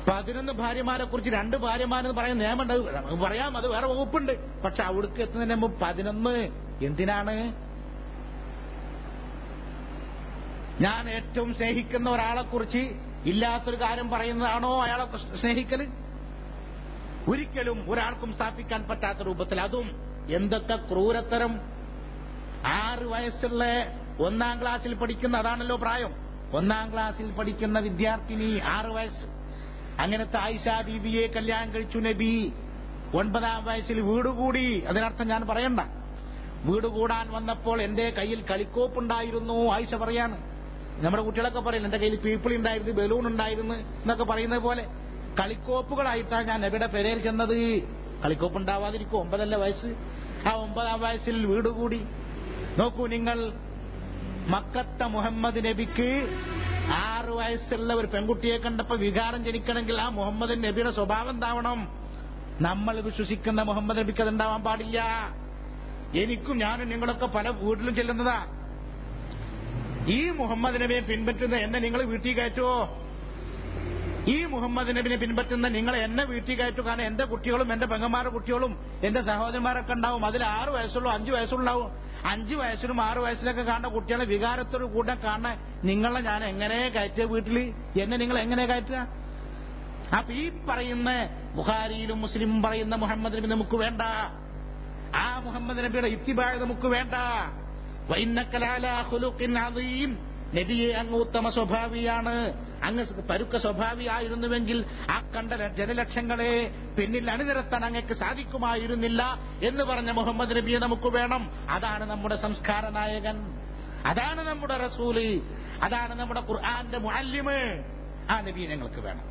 പതിനൊന്ന് ഭാര്യമാരെ കുറിച്ച് രണ്ട് ഭാര്യമാരെന്ന് പറയുന്ന നിയമമുണ്ട് അത് നമുക്ക് പറയാം അത് വേറെ വകുപ്പുണ്ട് പക്ഷെ അവിടേക്ക് എത്തുന്നതിന് മുമ്പ് പതിനൊന്ന് എന്തിനാണ് ഞാൻ ഏറ്റവും സ്നേഹിക്കുന്ന ഒരാളെ കുറിച്ച് ഇല്ലാത്തൊരു കാര്യം പറയുന്നതാണോ അയാളെ സ്നേഹിക്കല് ഒരിക്കലും ഒരാൾക്കും സ്ഥാപിക്കാൻ പറ്റാത്ത രൂപത്തിൽ അതും എന്തൊക്കെ ക്രൂരത്തരം ആറ് വയസ്സുള്ള ഒന്നാം ക്ലാസ്സിൽ പഠിക്കുന്ന അതാണല്ലോ പ്രായം ഒന്നാം ക്ലാസ്സിൽ പഠിക്കുന്ന വിദ്യാർത്ഥിനി ആറ് വയസ്സ് അങ്ങനത്തെ ആയിഷ ബീബിയെ കല്യാണം കഴിച്ചു നബി ഒൻപതാം വയസ്സിൽ വീട് കൂടി അതിനർത്ഥം ഞാൻ പറയണ്ട വീട് കൂടാൻ വന്നപ്പോൾ എന്റെ കയ്യിൽ കളിക്കോപ്പുണ്ടായിരുന്നു ആയിഷ പറയാണ് നമ്മുടെ കുട്ടികളൊക്കെ പറയില്ല എന്റെ കയ്യിൽ പീപ്പിൾ ഉണ്ടായിരുന്നു ബലൂൺ ഉണ്ടായിരുന്നു എന്നൊക്കെ പറയുന്നത് പോലെ കളിക്കോപ്പുകളായിട്ടാണ് ഞാൻ നബിയുടെ പെരയിൽ ചെന്നത് കളിക്കോപ്പ് ഉണ്ടാവാതിരിക്കും ഒമ്പതല്ല വയസ്സ് ആ ഒമ്പതാം വയസ്സിൽ വീട് കൂടി നോക്കൂ നിങ്ങൾ മക്കത്ത മുഹമ്മദ് നബിക്ക് ആറ് വയസ്സുള്ള ഒരു പെൺകുട്ടിയെ കണ്ടപ്പോ വികാരം ജനിക്കണമെങ്കിൽ ആ മുഹമ്മദ് നബിയുടെ സ്വഭാവം എന്താവണം നമ്മൾ വിശ്വസിക്കുന്ന മുഹമ്മദ് നബിക്ക് അതുണ്ടാവാൻ പാടില്ല എനിക്കും ഞാനും നിങ്ങളൊക്കെ പല വീട്ടിലും ചെല്ലുന്നതാ ഈ മുഹമ്മദ് നബിയെ പിൻപറ്റുന്ന എന്നെ നിങ്ങൾ വീട്ടിൽ കയറ്റുമോ ഈ മുഹമ്മദ് നബിനെ പിൻപറ്റുന്ന നിങ്ങൾ എന്നെ വീട്ടിൽ കയറ്റു കാരണം എന്റെ കുട്ടികളും എന്റെ പെങ്ങന്മാരുടെ കുട്ടികളും എന്റെ സഹോദരന്മാരൊക്കെ ഉണ്ടാവും അതിൽ ആറ് വയസ്സുള്ളൂ അഞ്ചു വയസ്സുണ്ടാവും അഞ്ചു വയസ്സിലും ആറു വയസ്സിലൊക്കെ കാണുന്ന കുട്ടികളെ വികാരത്തോട് കൂടെ കാണാൻ നിങ്ങളെ ഞാൻ എങ്ങനെ കയറ്റിയ വീട്ടിൽ എന്നെ നിങ്ങൾ എങ്ങനെ കയറ്റുക അപ്പൊ ഈ പറയുന്ന ബുഖാരിയിലും മുസ്ലിം പറയുന്ന മുഹമ്മദ് നബി നമുക്ക് വേണ്ട ആ മുഹമ്മദ് നബിയുടെ ഇത്തിബാഴ് നമുക്ക് വേണ്ട വൈന്നക്കലാല ഖുലുഖിൻ അദീം നബിയെ അങ്ങ് ഉത്തമ സ്വഭാവിയാണ് അങ്ങ് പരുക്ക സ്വഭാവിയായിരുന്നുവെങ്കിൽ ആ കണ്ട ജനലക്ഷങ്ങളെ പിന്നിൽ അണിനിരത്താൻ അങ്ങക്ക് സാധിക്കുമായിരുന്നില്ല എന്ന് പറഞ്ഞ മുഹമ്മദ് നബിയെ നമുക്ക് വേണം അതാണ് നമ്മുടെ സംസ്കാര നായകൻ അതാണ് നമ്മുടെ റസൂല് അതാണ് നമ്മുടെ ഖുർആന്റെ മുഅല്ലിമ് ആ നബിയെ ഞങ്ങൾക്ക് വേണം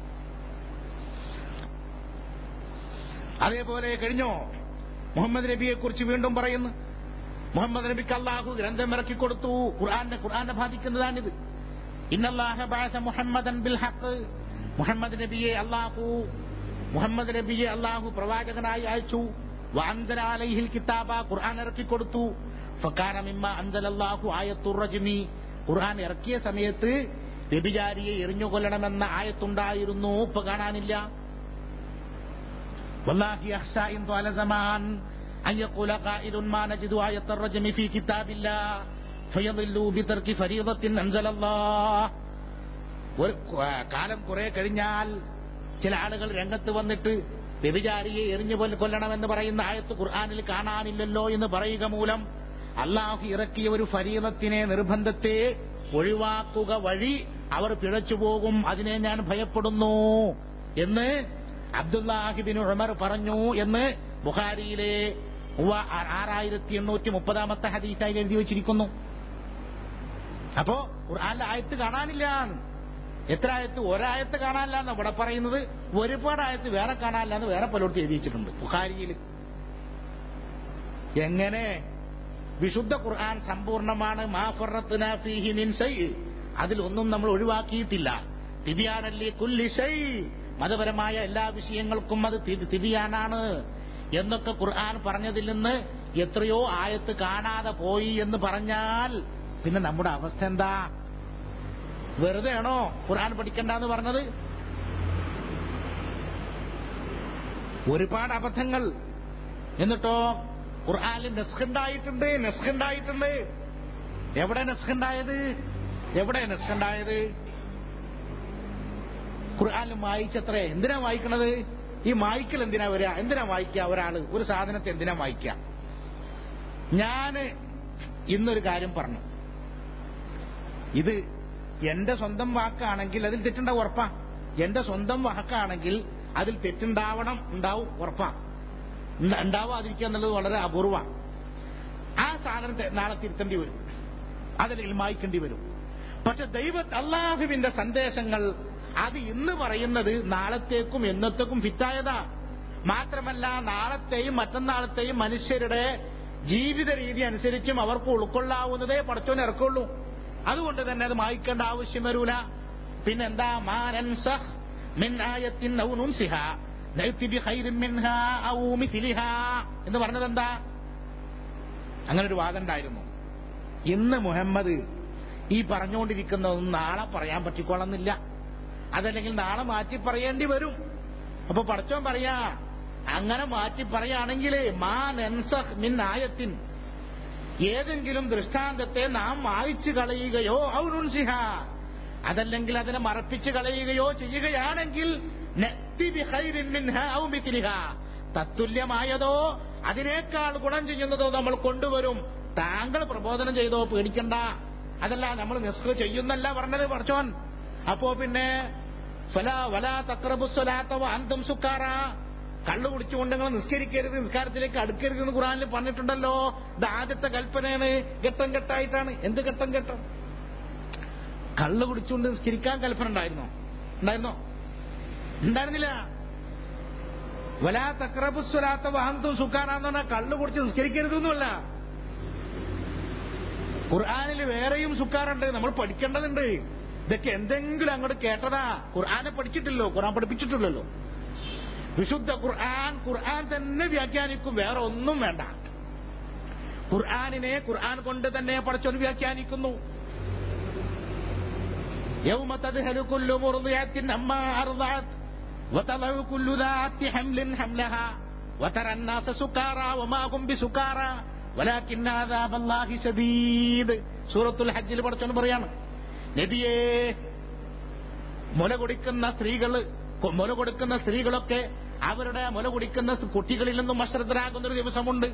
അതേപോലെ കഴിഞ്ഞോ മുഹമ്മദ് നബിയെ കുറിച്ച് വീണ്ടും പറയുന്നു മുഹമ്മദ് നബിക്ക് അള്ളാഹു ഗ്രന്ഥം ഇറക്കി കൊടുത്തു ഖുർആനെ ഖുർആനെ ബാധിക്കുന്നതാണിത് ഇന്നല്ലാഹ ബഅസ മുഹമ്മദൻ ബിൽ ഹഖ് മുഹമ്മദ് നബിയെ അള്ളാഹു മുഹമ്മദ് നബിയെ അള്ളാഹു പ്രവാചകനായി അയച്ചു വഅൻസല അലൈഹിൽ കിതാബ ഖുർആൻ ഇറക്കി കൊടുത്തു ഫക്കാന മിമ്മ അൻസലല്ലാഹു ആയത്തുർ റജ്മി ഖുർആൻ ഇറക്കിയ സമയത്ത് വ്യഭിചാരിയെ എറിഞ്ഞു കൊല്ലണമെന്ന ആയത്തുണ്ടായിരുന്നു ഇപ്പൊ കാണാനില്ല വല്ലാഹി അഹ്സാ ഇൻ ത്വാല സമാൻ أن يقول قائل ما نجد آية الرجم في كتاب الله فيضلوا بترك فريضة أنزل الله ഒരു കാലം കുറെ കഴിഞ്ഞാൽ ചില ആളുകൾ രംഗത്ത് വന്നിട്ട് വ്യഭിചാരിയെ എറിഞ്ഞു കൊല്ലണമെന്ന് പറയുന്ന ആയത്ത് ഖുർആാനിൽ കാണാനില്ലല്ലോ എന്ന് പറയുക മൂലം അള്ളാഹു ഇറക്കിയ ഒരു ഫരീദത്തിനെ നിർബന്ധത്തെ ഒഴിവാക്കുക വഴി അവർ പിഴച്ചു പോകും അതിനെ ഞാൻ ഭയപ്പെടുന്നു എന്ന് അബ്ദുല്ലാഹിബിൻ ഉമർ പറഞ്ഞു എന്ന് ബുഖാരിയിലെ ആറായിരത്തി എണ്ണൂറ്റി മുപ്പതാമത്തെ ഹദീസായി എഴുതി വെച്ചിരിക്കുന്നു അപ്പോ ഖുർആാനിലെ ആയത്ത് കാണാനില്ല എത്ര ആയത്ത് ഒരായത്ത് കാണാനില്ല എന്ന് ഇവിടെ പറയുന്നത് ഒരുപാട് ആയത്ത് വേറെ കാണാനില്ല എന്ന് വേറെ പലയിടത്ത് എഴുതി വെച്ചിട്ടുണ്ട് ബുഖാരിയിൽ എങ്ങനെ വിശുദ്ധ ഖുർആൻ സമ്പൂർണമാണ് മാഫറത്തുന ഫീഹി മിൻ ശൈ അതിലൊന്നും നമ്മൾ ഒഴിവാക്കിയിട്ടില്ല തിബിയാനല്ലി കുല്ലി ശൈ മതപരമായ എല്ലാ വിഷയങ്ങൾക്കും അത് തിബിയാനാണ് എന്നൊക്കെ ഖുർആൻ പറഞ്ഞതിൽ നിന്ന് എത്രയോ ആയത്ത് കാണാതെ പോയി എന്ന് പറഞ്ഞാൽ പിന്നെ നമ്മുടെ അവസ്ഥ എന്താ വെറുതെ ആണോ ഖുർആൻ പഠിക്കണ്ടെന്ന് പറഞ്ഞത് ഒരുപാട് അബദ്ധങ്ങൾ എന്നിട്ടോ ഖുർആനിൽ നെസ്ഖുണ്ടായിട്ടുണ്ട് നെസ്ഖുണ്ടായിട്ടുണ്ട് എവിടെ നെസ്ഖുണ്ടായത് എവിടെ നെസ്ഖുണ്ടായത് ഖുർആാനിൽ വായിച്ചത്രേ എന്തിനാ വായിക്കണത് ഈ വായിക്കൽ എന്തിനാ വരിക എന്തിനാ വായിക്കുക ഒരാള് ഒരു സാധനത്തെ എന്തിനാ വായിക്കുക ഞാന് ഇന്നൊരു കാര്യം പറഞ്ഞു ഇത് എന്റെ സ്വന്തം വാക്കാണെങ്കിൽ അതിൽ തെറ്റുണ്ടാവും ഉറപ്പാ എന്റെ സ്വന്തം വാക്കാണെങ്കിൽ അതിൽ തെറ്റുണ്ടാവണം ഉണ്ടാവും ഉറപ്പാ ഉണ്ടാവാതിരിക്കുക എന്നുള്ളത് വളരെ അപൂർവ ആ സാധനത്തെ നാളെ തിരുത്തേണ്ടി വരും അതിൽ ഇൽമായിക്കേണ്ടി വരും പക്ഷെ ദൈവ അള്ളാഹുവിന്റെ സന്ദേശങ്ങൾ അത് ഇന്ന് പറയുന്നത് നാളത്തേക്കും എന്നത്തേക്കും ഫിറ്റായതാ മാത്രമല്ല നാളത്തെയും മറ്റന്നാളത്തെയും മനുഷ്യരുടെ ജീവിത രീതി അനുസരിച്ചും അവർക്ക് ഉൾക്കൊള്ളാവുന്നതേ പടച്ചോൻ ഇറക്കുള്ളൂ അതുകൊണ്ട് തന്നെ അത് മായ്ക്കേണ്ട ആവശ്യം വരൂല പിന്നെന്താ മാനൻസഹ് മിൻ ആയത്തിൻ ഔ നുൻസിഹ നഅതി ബിഖൈറിൻ മിൻഹാ ഔ മിസ്ലിഹാ എന്ന് പറഞ്ഞത് എന്താ അങ്ങനെ ഒരു വാദം ഉണ്ടായിരുന്നു ഇന്ന് മുഹമ്മദ് ഈ പറഞ്ഞുകൊണ്ടിരിക്കുന്നതൊന്നും നാളെ പറയാൻ പറ്റിക്കൊള്ളുന്നില്ല അതല്ലെങ്കിൽ നാളെ മാറ്റി പറയേണ്ടി വരും അപ്പൊ പടച്ചോൻ പറയാ അങ്ങനെ മാറ്റി പറയുകയാണെങ്കിൽ മാ നൻസഹ് മിൻ ആയത്തിൻ ഏതെങ്കിലും ദൃഷ്ടാന്തത്തെ നാം വായിച്ചു കളയുകയോ ഔനുൻസിഹ അതല്ലെങ്കിൽ അതിനെ മറപ്പിച്ചു കളയുകയോ ചെയ്യുകയാണെങ്കിൽ നഅ്തി ബിഖൈരിൻ മിൻഹാ ഔ മിത്ലിഹാ. തത്തുല്യമായതോ അതിനേക്കാൾ ഗുണം ചെയ്യുന്നതോ നമ്മൾ കൊണ്ടുവരും താങ്കൾ പ്രബോധനം ചെയ്തോ പേടിക്കണ്ട അതല്ല നമ്മൾ നിസ്ക ചെയ്യുന്നല്ല പറഞ്ഞത് പറച്ചോൻ അപ്പോ പിന്നെ ഫലാ വലാ തക്രബുസ്വലാത്ത അന്തും സുക്കാറ കള്ളു കുടിച്ചുകൊണ്ട് നിങ്ങൾ നിസ്കരിക്കരുത് നിസ്കാരത്തിലേക്ക് അടുക്കരുത് എന്ന് ഖുറാനിൽ പറഞ്ഞിട്ടുണ്ടല്ലോ ഇത് ആദ്യത്തെ കൽപ്പനയാണ് ഘട്ടം ഘട്ടമായിട്ടാണ് എന്ത് ഘട്ടം ഘട്ടം കള്ളു കുടിച്ചുകൊണ്ട് നിസ്കരിക്കാൻ കൽപ്പന ഉണ്ടായിരുന്നോ ഉണ്ടായിരുന്നോ ഉണ്ടായിരുന്നില്ല വലാ തക്രബുസ്വലാത്ത വാന്തും സുക്കാറാന്ന് പറഞ്ഞാൽ കള്ളു കുടിച്ച് നിസ്കരിക്കരുതെന്നുമല്ല ഖുർആാനിൽ വേറെയും സുക്കാറുണ്ട് നമ്മൾ പഠിക്കേണ്ടതുണ്ട് ഇതൊക്കെ എന്തെങ്കിലും അങ്ങോട്ട് കേട്ടതാ ഖുർആാനെ പഠിച്ചിട്ടില്ലോ ഖുർആൻ പഠിപ്പിച്ചിട്ടില്ലല്ലോ വിശുദ്ധ ഖുർആൻ ഖുർആൻ തന്നെ വ്യാഖ്യാനിക്കും വേറെ ഒന്നും വേണ്ട ഖുർആാനിനെ ഖുർആൻ കൊണ്ട് തന്നെ പഠിച്ചൊരു വ്യാഖ്യാനിക്കുന്നു يوم تذهل كل مرضعة عما أرضعت وتضع كل ذات حمل حملها وترى الناس سكارى وما هم بسكارى ولكن عذاب الله شديد സൂറത്തുൽ ഹജ്ജിൽ പഠിച്ചോണ്ട് പറയാണ് നബിയേ മുല കുടിക്കുന്ന സ്ത്രീകള് കൊ- മുല കൊടുക്കുന്ന സ്ത്രീകളൊക്കെ അവരുടെ മുല കുടിക്കുന്ന കുട്ടികളിൽ നിന്നും അശ്രദ്ധരാകുന്ന ഒരു ദിവസമുണ്ട്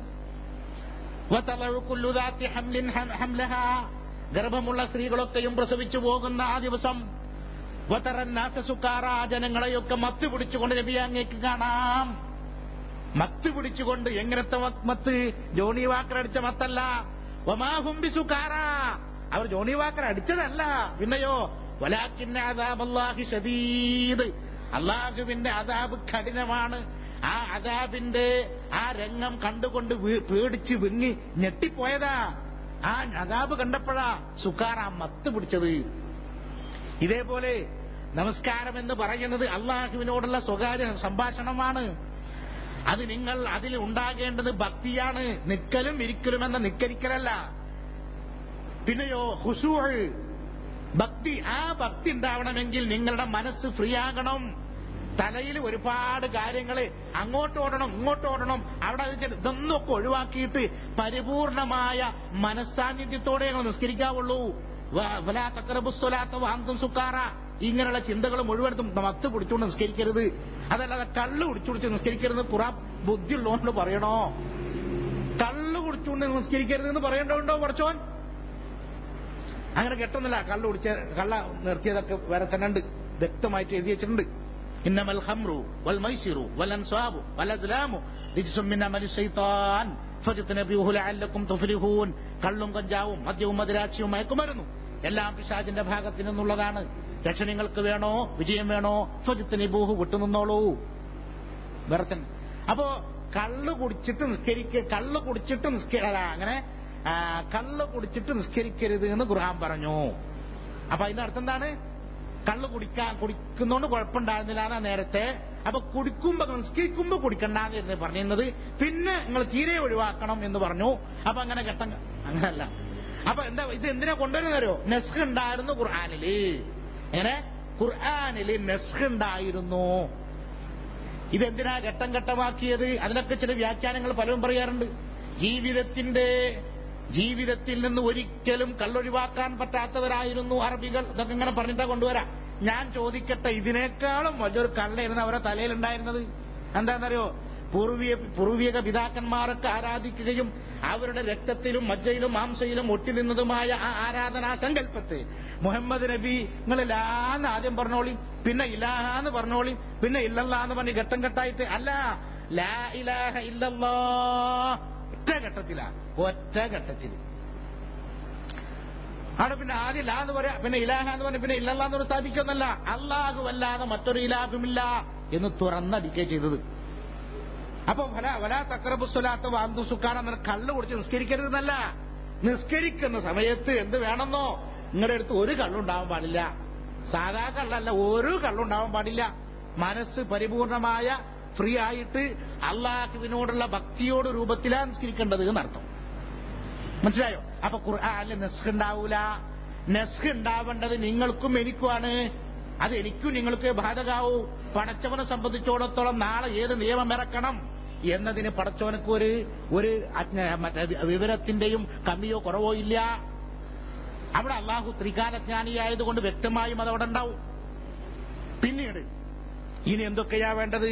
وتضع كل ذات حمل حم- حملها ഗർഭമുള്ള സ്ത്രീകളൊക്കെയും പ്രസവിച്ചു പോകുന്ന ആ ദിവസം വതറന്നാസ സുക്കാറ ജനങ്ങളെയൊക്കെ മത്ത് പിടിച്ചുകൊണ്ട് നബി അങ്ങേക്ക് കാണാം മത്ത് പിടിച്ചുകൊണ്ട് എങ്ങനത്തെ മത്ത് മത്ത് ജോണി വാക്കർ അടിച്ച മത്തല്ല ഒമാഹുംബി സുക്കാറ അവർ ജോണി വാക്കർ അടിച്ചതല്ല പിന്നെയോ വലാക്കിന്റെ അതാബല്ലാഹി ഷദീദ് അള്ളാഹുവിന്റെ അതാബ് കഠിനമാണ് ആ അതാബിന്റെ ആ രംഗം കണ്ടുകൊണ്ട് വീ- പേടിച്ച് വിങ്ങി ഞെട്ടിപ്പോയതാ ആ അതാബ് കണ്ടപ്പോഴാ സുക്കാർ ആ മത്ത് പിടിച്ചത് ഇതേപോലെ നമസ്കാരം എന്ന് പറയുന്നത് അള്ളാഹുവിനോടുള്ള സ്വകാര്യ സംഭാഷണമാണ് അത് നിങ്ങൾ അതിൽ ഉണ്ടാകേണ്ടത് ഭക്തിയാണ് നിക്കലും ഇരിക്കലും എന്ന നിക്കരിക്കലല്ല പിന്നെയോ ഹുസൂൾ ഭക്തി ആ ഭക്തി ഉണ്ടാവണമെങ്കിൽ നിങ്ങളുടെ മനസ്സ് ഫ്രീ ആകണം തലയിൽ ഒരുപാട് കാര്യങ്ങൾ അങ്ങോട്ടോടണം ഇങ്ങോട്ടോടണം അവിടെ അത് ചെയ്ത് ഇതൊന്നൊക്കെ ഒഴിവാക്കിയിട്ട് പരിപൂർണമായ മനസ്സാന്നിധ്യത്തോടെ ഞങ്ങൾ നിസ്കരിക്കാവുള്ളൂ വ- വലാ തക്രബുസ്വലാത്ത വാന്തും സുക്കാറ ഇങ്ങനെയുള്ള ചിന്തകൾ മുഴുവനും മത്ത് പിടിച്ചുകൊണ്ട് നിസ്കരിക്കരുത് അതല്ലാതെ കള്ള് കുടിച്ചു കുടിച്ച് നിസ്കരിക്കരുത് കുറാ ബുദ്ധിയുള്ളതുകൊണ്ട് പറയണോ കള്ള് കുടിച്ചുകൊണ്ട് നിസ്കരിക്കരുത് എന്ന് പറയേണ്ടതുണ്ടോ കുറച്ചോൻ അങ്ങനെ കെട്ടുന്നില്ല കള്ള് കുടിച്ച കള്ള നിർത്തിയതൊക്കെ വേറെ തന്നെ ഉണ്ട് വ്യക്തമായിട്ട് എഴുതി വെച്ചിട്ടുണ്ട് ഇന്നമൽ ഹംറു വൽ മൈസിറു വൽ അൻസാബു വൽ അസ്ലാമു റിജ്സും മിൻ അമലി ശൈത്താൻ ഫജ്തനബിഹു ലഅല്ലക്കും തുഫ്ലിഹൂൻ കള്ളും കഞ്ചാവും മദ്യവും മദിരാക്ഷിയും മയക്കുമരുന്നു എല്ലാം പിശാചിന്റെ ഭാഗത്തു നിന്നുള്ളതാണ് രക്ഷ നിങ്ങൾക്ക് വേണോ വിജയം വേണോ ഫജ്തനിബൂഹു വിട്ടുനിന്നോളൂ വേറെ തന്നെ അപ്പോ കള്ള് കുടിച്ചിട്ട് നിസ്കരിക്ക കള്ള് കുടിച്ചിട്ട് നിസ്കരി അല്ല, അങ്ങനെ ആ, കള്ള് കുടിച്ചിട്ട് നിസ്കരിക്കരുത് എന്ന് ഖുർആൻ പറഞ്ഞു അപ്പൊ അതിന്റെ അർത്ഥം എന്താണ് കള്ള് കുടിക്കാൻ കുടിക്കുന്നോണ്ട് കുഴപ്പമുണ്ടായിരുന്നില്ല എന്നാ നേരത്തെ അപ്പൊ കുടിക്കുമ്പോ നിസ്കരിക്കുമ്പോ കുടിക്കണ്ടെന്ന് പറഞ്ഞിരുന്നത് പിന്നെ നിങ്ങൾ തീരെ ഒഴിവാക്കണം എന്ന് പറഞ്ഞു അപ്പൊ അങ്ങനെ ഘട്ടം അങ്ങനല്ല അപ്പൊ എന്താ ഇത് എന്തിനാ കൊണ്ടുവരുന്നതോ നെസ്ഖ് ഉണ്ടായിരുന്നു ഖുർആാനില് എങ്ങനെ ഖുർആാനില് നെസ്ഖ് ഉണ്ടായിരുന്നു ഇതെന്തിനാ ഘട്ടം ഘട്ടമാക്കിയത് അതിനൊക്കെ ചില വ്യാഖ്യാനങ്ങൾ പലരും പറയാറുണ്ട് ജീവിതത്തിന്റെ ജീവിതത്തിൽ നിന്ന് ഒരിക്കലും കള്ളൊഴിവാക്കാൻ പറ്റാത്തവരായിരുന്നു അറബികൾ ഇതൊക്കെ ഇങ്ങനെ പറഞ്ഞിട്ടാ കൊണ്ടുവരാം ഞാൻ ചോദിക്കട്ടെ ഇതിനേക്കാളും വലിയൊരു കള്ളയായിരുന്നു അവരുടെ തലയിലുണ്ടായിരുന്നത് എന്താണെന്നറിയോ പൂർവീയ പൂർവീക പിതാക്കന്മാരൊക്കെ ആരാധിക്കുകയും അവരുടെ രക്തത്തിലും മജ്ജയിലും മാംസയിലും ഒട്ടി നിന്നതുമായ ആ ആരാധനാ സങ്കല്പത്തെ മുഹമ്മദ് നബി നിങ്ങൾ ലാന്ന് ആദ്യം പറഞ്ഞോളി പിന്നെ ഇലാഹാന്ന് പറഞ്ഞോളി പിന്നെ ഇല്ലല്ലാന്ന് പറഞ്ഞ് ഘട്ടം ഘട്ടായിട്ട് അല്ല ലാ ഇലാഹ ഇല്ലല്ലാ ഒറ്റ ഘട്ടത്തിലാ ഒറ്റ ഘട്ടത്തിൽ അവിടെ പിന്നെ ആദ്യം ലാ എന്ന് പറയാ പിന്നെ ഇലാഹ എന്ന് പറഞ്ഞ പിന്നെ ഇല്ലല്ലാന്ന് പറഞ്ഞ് സ്ഥാപിക്കുന്നല്ല അള്ളാഹു അല്ലാതെ മറ്റൊരു ഇലാഹുമില്ല എന്ന് തുറന്നടിക്കുക ചെയ്തത് അപ്പൊ വല വല തക്രബുസ്വലാത്ത വാന്തു സുക്കാണെന്ന് കള്ള് കുടിച്ച് നിസ്കരിക്കരുതെന്നല്ല നിസ്കരിക്കുന്ന സമയത്ത് എന്ത് വേണമെന്നോ നിങ്ങളുടെ അടുത്ത് ഒരു കള്ളുണ്ടാവാൻ പാടില്ല സാധാ കള്ളല്ല ഒരു കള്ളുണ്ടാവാൻ പാടില്ല മനസ്സ് പരിപൂർണമായ ഫ്രീ ആയിട്ട് അള്ളാഹുവിനോടുള്ള ഭക്തിയോട് രൂപത്തിലാണ് നിസ്കരിക്കേണ്ടത് എന്നർത്ഥം മനസ്സിലായോ അപ്പൊ ഖുർആാനിൽ നെസ്ഖ് ഉണ്ടാവൂല നെസ്ഖ് ഉണ്ടാവേണ്ടത് നിങ്ങൾക്കും എനിക്കുമാണ് അത് എനിക്കും നിങ്ങൾക്ക് ബാധകാവൂ പടച്ചവനെ സംബന്ധിച്ചിടത്തോളം നാളെ ഏത് നിയമം ഇറക്കണം എന്നതിന് പടച്ചവനക്ക് ഒരു ഒരു അജ്ഞ- മറ്റേ വിവരത്തിന്റെയും കമ്മിയോ കുറവോ ഇല്ല അവിടെ അള്ളാഹു ത്രികാലജ്ഞാനിയായതുകൊണ്ട് വ്യക്തമായും അതവിടെ ഉണ്ടാവും പിന്നീട് ഇനി എന്തൊക്കെയാ വേണ്ടത്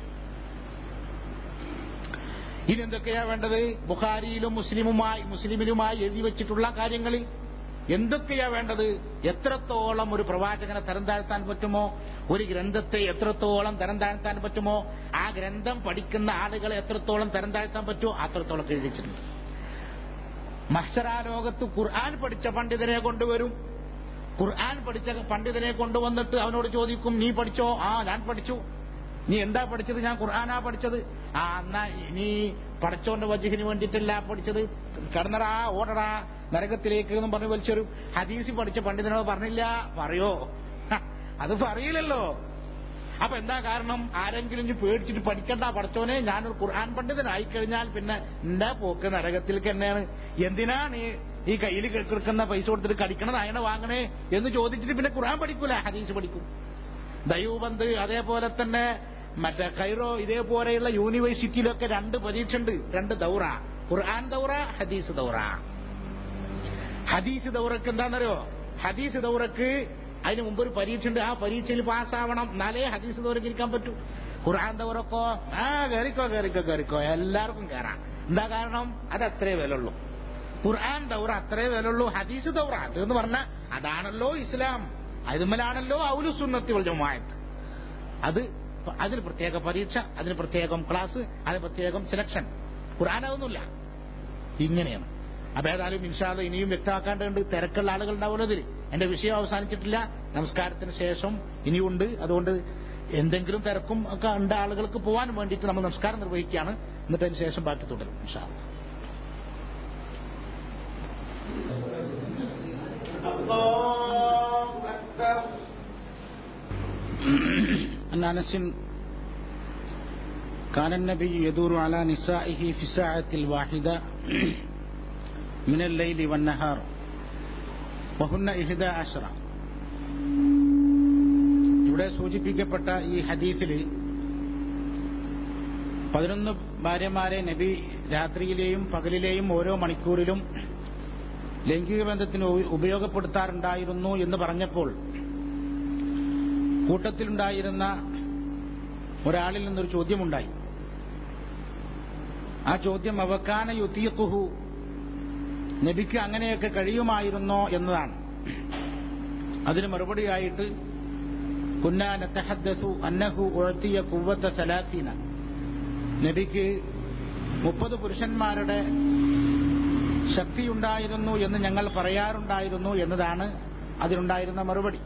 ഇനി എന്തൊക്കെയാ വേണ്ടത് ബുഖാരിയിലും മുസ്ലിമുമായി മുസ്ലിമിലുമായി എഴുതി വെച്ചിട്ടുള്ള കാര്യങ്ങളിൽ എന്തൊക്കെയാ വേണ്ടത് എത്രത്തോളം ഒരു പ്രവാചകനെ തരം താഴ്ത്താൻ പറ്റുമോ ഒരു ഗ്രന്ഥത്തെ എത്രത്തോളം തരം താഴ്ത്താൻ പറ്റുമോ ആ ഗ്രന്ഥം പഠിക്കുന്ന ആളുകളെ എത്രത്തോളം തരം താഴ്ത്താൻ പറ്റുമോ അത്രത്തോളം എഴുതിച്ചിട്ടുണ്ട് മഹ്സരാലോകത്ത് ഖുർആൻ പഠിച്ച പണ്ഡിതനെ കൊണ്ടുവരും ഖുർആൻ പഠിച്ച പണ്ഡിതനെ കൊണ്ടുവന്നിട്ട് അവനോട് ചോദിക്കും നീ പഠിച്ചോ ആ ഞാൻ പഠിച്ചു നീ എന്താ പഠിച്ചത് ഞാൻ ഖുർആനാ പഠിച്ചത് ആ എന്നാ നീ പടച്ചോന്റെ വജഹിന് വേണ്ടിയിട്ടല്ല പഠിച്ചത് കടന്നടാ ഓടടാ നരകത്തിലേക്ക് എന്നും പറഞ്ഞ് വലിച്ചൊരു ഹദീസ് പഠിച്ച പണ്ഡിതനോട് പറഞ്ഞില്ല പറയോ ഹ, അത് പറയില്ലല്ലോ അപ്പൊ എന്താ കാരണം ആരെങ്കിലും ഇനി പേടിച്ചിട്ട് പഠിക്കണ്ട പഠിച്ചോനെ ഞാനൊരു ഖുർആൻ പണ്ഡിതനായി കഴിഞ്ഞാൽ പിന്നെ എന്താ പോക്ക് നരകത്തിലേക്ക് തന്നെയാണ് എന്തിനാണ് ഈ- ഈ കയ്യിൽ കിടക്കുന്ന പൈസ കൊടുത്തിട്ട് കടിക്കണത് അയണ വാങ്ങണേ എന്ന് ചോദിച്ചിട്ട് പിന്നെ ഖുർആൻ പഠിക്കൂല ഹദീസ് പഠിക്കും ദൈവബന്ധ് അതേപോലെ തന്നെ മറ്റേ കൈറോ ഇതേപോലെയുള്ള യൂണിവേഴ്സിറ്റിയിലൊക്കെ രണ്ട് പരീക്ഷ ഉണ്ട് രണ്ട് ദൗറ ഖുർആൻ ദൗറ ഹദീസ് ദൗറ ഹദീസ് ദൗറക്ക് എന്താണെന്നറിയോ ഹദീസ് ദൗറക്ക് അതിന് മുമ്പ് ഒരു പരീക്ഷ ഉണ്ട് ആ പരീക്ഷയിൽ പാസ്സാവണം എന്നാലേ ഹദീസ് ദൗറക്ക് ഇരിക്കാൻ പറ്റൂ ഖുർആൻ ദൗറക്കോ ആ കയറിക്കോ കയറിക്കോ കയറിക്കോ എല്ലാവർക്കും കയറാം എന്താ കാരണം അത് അത്രേ വിലുള്ളൂ ഖുർആൻ ദൗറ അത്രേ വിലുള്ളൂ ഹദീസ് ദൗറ അത് എന്ന് പറഞ്ഞാൽ അതാണല്ലോ ഇസ്ലാം അതുമലാണല്ലോ ഔലു സുന്നത്തി വൽ ജമാഅത്ത് അത് അതിന് പ്രത്യേക പരീക്ഷ അതിന് പ്രത്യേകം ക്ലാസ് അതിന് പ്രത്യേകം സെലക്ഷൻ ഖുർആൻ അതൊന്നുമില്ല ഇങ്ങനെയാണ് അപ്പൊ ഏതായാലും ഇൻഷാല് ഇനിയും വ്യക്തമാക്കാണ്ടുണ്ട് തിരക്കുള്ള ആളുകൾ ഉണ്ടാവുമല്ലോ ഇതിൽ എന്റെ വിഷയം അവസാനിച്ചിട്ടില്ല നമസ്കാരത്തിന് ശേഷം ഇനിയുണ്ട് അതുകൊണ്ട് എന്തെങ്കിലും തിരക്കും ഒക്കെ ഉണ്ട് ആളുകൾക്ക് പോകാൻ വേണ്ടിയിട്ട് നമ്മൾ നമസ്കാരം നിർവഹിക്കുകയാണ് എന്നിട്ട് അതിന് ശേഷം ബാക്കി തുടരും ഇൻഷാല്ല عن انس كان النبي يدور على نسائه في الساعة الواحدة من الليل والنهار وهن إحدى عشر ഇവിടെ സൂചിപ്പിക്കപ്പെട്ട ഈ ഹദീസിൽ പതിനൊന്ന് ഭാര്യമാരെ നബി രാത്രിയിലെയും പകലിലെയും ഓരോ മണിക്കൂറിലും ലൈംഗിക ബന്ധത്തിന് ഉപ- ഉപയോഗപ്പെടുത്താറുണ്ടായിരുന്നു എന്ന് പറഞ്ഞപ്പോൾ കൂട്ടത്തിലുണ്ടായിരുന്ന ഒരാളിൽ നിന്നൊരു ചോദ്യമുണ്ടായി ആ ചോദ്യം അവക്കാന യുത്തീഖുഹു നബിക്ക് അങ്ങനെയൊക്കെ കഴിയുമായിരുന്നോ എന്നതാണ് അതിന് മറുപടിയായിട്ട് കുന്നാ നത്തഹദ്ദസു അന്നഹു ഉഴത്തിയ കുവ്വത്ത സലാസീന നബിക്ക് മുപ്പത് പുരുഷന്മാരുടെ ശക്തിയുണ്ടായിരുന്നു എന്ന് ഞങ്ങൾ പറയാറുണ്ടായിരുന്നു എന്നതാണ് അതിനുണ്ടായിരുന്ന മറുപടി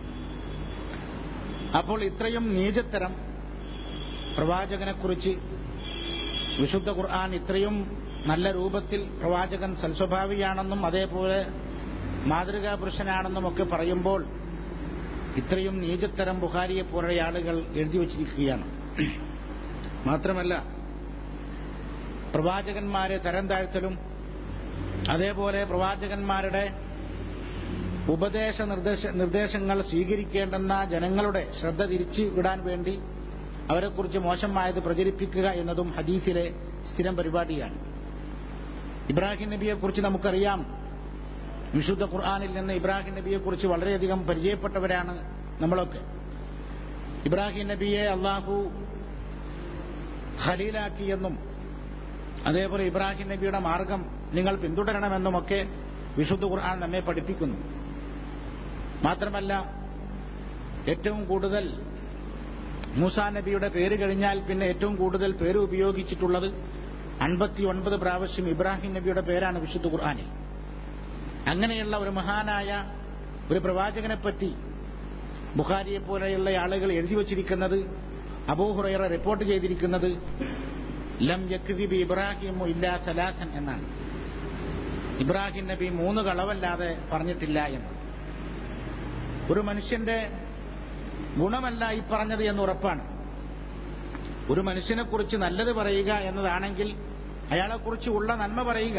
അപ്പോൾ ഇത്രയും നീചത്തരം പ്രവാചകനെക്കുറിച്ച് വിശുദ്ധ ഖുർആൻ ഇത്രയും നല്ല രൂപത്തിൽ പ്രവാചകൻ സൽസ്വഭാവിയാണെന്നും അതേപോലെ മാതൃകാ പുരുഷനാണെന്നും ഒക്കെ പറയുമ്പോൾ ഇത്രയും നീചത്തരം ബുഹാരിയെ പോലുള്ള ആളുകൾ എഴുതി വച്ചിരിക്കുകയാണ് മാത്രമല്ല പ്രവാചകന്മാരെ തരം താഴ്ത്തലും അതേപോലെ പ്രവാചകന്മാരുടെ ഉപദേശ നിർദ്ദേശ നിർദ്ദേശങ്ങൾ സ്വീകരിക്കേണ്ടെന്ന ജനങ്ങളുടെ ശ്രദ്ധ തിരിച്ചു വിടാൻ വേണ്ടി അവരെക്കുറിച്ച് മോശമായത് പ്രചരിപ്പിക്കുക എന്നതും ഹദീസിലെ സ്ഥിരം പരിപാടിയാണ് ഇബ്രാഹിം നബിയെക്കുറിച്ച് നമുക്കറിയാം വിശുദ്ധ ഖുർആാനിൽ നിന്ന് ഇബ്രാഹിം നബിയെക്കുറിച്ച് വളരെയധികം പരിചയപ്പെട്ടവരാണ് നമ്മളൊക്കെ ഇബ്രാഹിം നബിയെ അള്ളാഹു ഖലീലാക്കിയെന്നും അതേപോലെ ഇബ്രാഹിം നബിയുടെ മാർഗം നിങ്ങൾ പിന്തുടരണമെന്നുമൊക്കെ വിശുദ്ധ ഖുർആൻ നമ്മെ പഠിപ്പിക്കുന്നു മാത്രമല്ല ഏറ്റവും കൂടുതൽ മൂസാ നബിയുടെ പേര് കഴിഞ്ഞാൽ പിന്നെ ഏറ്റവും കൂടുതൽ പേര് ഉപയോഗിച്ചിട്ടുള്ളത് അൻപത്തി ഒൻപത് പ്രാവശ്യം ഇബ്രാഹിം നബിയുടെ പേരാണ് വിശുദ്ധ ഖുർആാനിൽ അങ്ങനെയുള്ള ഒരു മഹാനായ ഒരു പ്രവാചകനെപ്പറ്റി ബുഖാരിയെ പോലെയുള്ള ആളുകൾ എഴുതി വച്ചിരിക്കുന്നത് അബൂഹുറൈറ റിപ്പോർട്ട് ചെയ്തിരിക്കുന്നത് ലം യക്തിബി ഇബ്രാഹിമു ഇല്ലാ സലാസൻ എന്നാണ് ഇബ്രാഹിം നബി മൂന്ന് കളവല്ലാതെ പറഞ്ഞിട്ടില്ല എന്ന് ഒരു മനുഷ്യന്റെ ഗുണമല്ല ഈ പറഞ്ഞത് എന്ന് ഉറപ്പാണ് ഒരു മനുഷ്യനെക്കുറിച്ച് നല്ലത് പറയുക എന്നതാണെങ്കിൽ അയാളെക്കുറിച്ച് ഉള്ള നന്മ പറയുക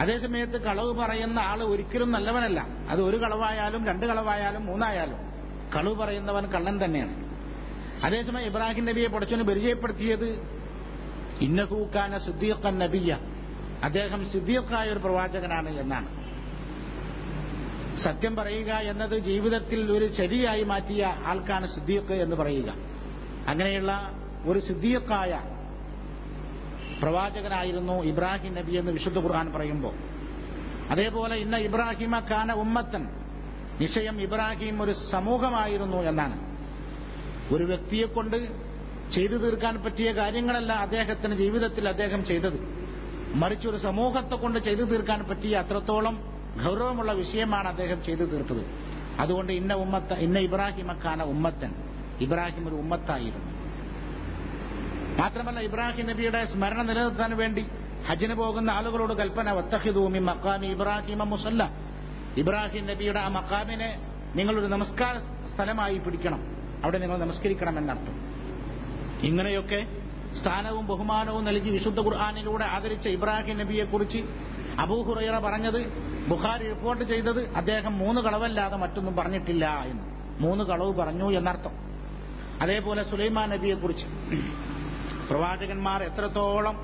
അതേസമയത്ത് കളവ് പറയുന്ന ആൾ ഒരിക്കലും നല്ലവനല്ല അത് ഒരു കളവായാലും രണ്ട് കളവായാലും മൂന്നായാലും കളവ് പറയുന്നവൻ കള്ളൻ തന്നെയാണ് അതേസമയം ഇബ്രാഹിം നബിയെ പഠിച്ചവന് പരിചയപ്പെടുത്തിയത് ഇന്നഹൂക്കാന സിദ്ദീഖൻ നബിയ അദ്ദേഹം സിദ്ദീഖായ ഒരു പ്രവാചകനാണ് എന്നാണ് സത്യം പറയുക എന്നത് ജീവിതത്തിൽ ഒരു ചരിയായി മാറ്റിയ ആൾക്കാണ് സിദ്ദീഖ് എന്ന് പറയുക അങ്ങനെയുള്ള ഒരു സിദ്ദീഖായ പ്രവാചകനായിരുന്നു ഇബ്രാഹിം നബി എന്ന് വിശുദ്ധ ഖുർആൻ പറയുമ്പോൾ അതേപോലെ ഇന്ന ഇബ്രാഹിമ കാന ഉമ്മത്തൻ നിശ്ചയം ഇബ്രാഹിം ഒരു സമൂഹമായിരുന്നു എന്നാണ് ഒരു വ്യക്തിയെ കൊണ്ട് ചെയ്തു തീർക്കാൻ പറ്റിയ കാര്യങ്ങളല്ല അദ്ദേഹത്തിന് ജീവിതത്തിൽ അദ്ദേഹം ചെയ്തത് മറിച്ച് ഒരു സമൂഹത്തെ കൊണ്ട് ചെയ്തു തീർക്കാൻ പറ്റിയ അത്രത്തോളം ഗൗരവമുള്ള വിഷയമാണ് അദ്ദേഹം ചെയ്തു തീർത്തത് അതുകൊണ്ട് ഇന്ന ഉമ്മത്ത ഇന്ന ഇബ്രാഹിമക്കാന ഉമ്മത്തൻ ഇബ്രാഹിം ഒരു ഉമ്മത്തായിരുന്നു മാത്രമല്ല ഇബ്രാഹിം നബിയുടെ സ്മരണ നിലനിർത്താൻ വേണ്ടി ഹജ്ജിന് പോകുന്ന ആളുകളോട് കൽപ്പന വത്തഹിദൂമി മക്കാമി ഇബ്രാഹിമ മുസല്ല ഇബ്രാഹിം നബിയുടെ ആ മക്കാമിനെ നിങ്ങളൊരു നമസ്കാര സ്ഥലമായി പിടിക്കണം അവിടെ നിങ്ങൾ നമസ്കരിക്കണം എന്നർത്ഥം ഇങ്ങനെയൊക്കെ സ്ഥാനവും ബഹുമാനവും നൽകി വിശുദ്ധ ഖുർആാനിലൂടെ ആദരിച്ച ഇബ്രാഹിം നബിയെക്കുറിച്ച് അബൂഹുറൈറ പറഞ്ഞത് ബുഖാരി റിപ്പോർട്ട് ചെയ്തത് അദ്ദേഹം മൂന്ന് കളവല്ലാതെ മറ്റൊന്നും പറഞ്ഞിട്ടില്ല എന്ന് മൂന്ന് കളവ് പറഞ്ഞു എന്നർത്ഥം അതേപോലെ സുലൈമാൻ നബിയെക്കുറിച്ച് പ്രവാചകന്മാർ എത്രത്തോളം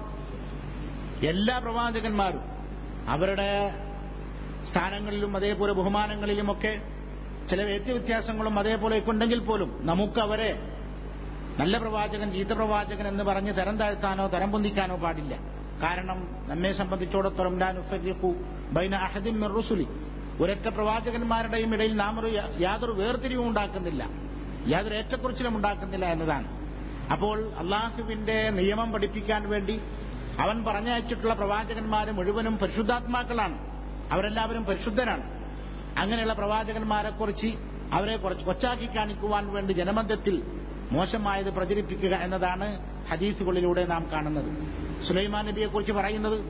എല്ലാ പ്രവാചകന്മാരും അവരുടെ സ്ഥാനങ്ങളിലും അതേപോലെ ബഹുമാനങ്ങളിലുമൊക്കെ ചില വ്യത്യവ്യത്യാസങ്ങളും അതേപോലെയൊക്കെ ഉണ്ടെങ്കിൽ പോലും നമുക്ക് അവരെ നല്ല പ്രവാചകൻ ചീത്ത പ്രവാചകൻ എന്ന് പറഞ്ഞ് തരം താഴ്ത്താനോ തരം പൊന്തിക്കാനോ പാടില്ല കാരണം നമ്മെ സംബന്ധിച്ചിടത്തോളം ലാനുഫരിഖു ബൈന അഹദിൻ മിർ റുസുലി ഒരൊറ്റ പ്രവാചകന്മാരുടെയും ഇടയിൽ നാം ഒരു യാതൊരു വേർതിരിവും ഉണ്ടാക്കുന്നില്ല യാതൊരു ഏറ്റക്കുറിച്ചിലും ഉണ്ടാക്കുന്നില്ല എന്നതാണ് അപ്പോൾ അള്ളാഹുവിന്റെ നിയമം പഠിപ്പിക്കാൻ വേണ്ടി അവൻ പറഞ്ഞയച്ചിട്ടുള്ള പ്രവാചകന്മാർ മുഴുവനും പരിശുദ്ധാത്മാക്കളാണ് അവരെല്ലാവരും പരിശുദ്ധരാണ് അങ്ങനെയുള്ള പ്രവാചകന്മാരെക്കുറിച്ച് അവരെ കുറച്ച് കൊച്ചാക്കി കാണിക്കുവാൻ വേണ്ടി ജനമധ്യത്തിൽ മോശമായത് പ്രചരിപ്പിക്കുക എന്നതാണ് ഹദീസുകളിലൂടെ നാം കാണുന്നത് സുലൈമാൻ നബിയെക്കുറിച്ച് പറയുന്നത്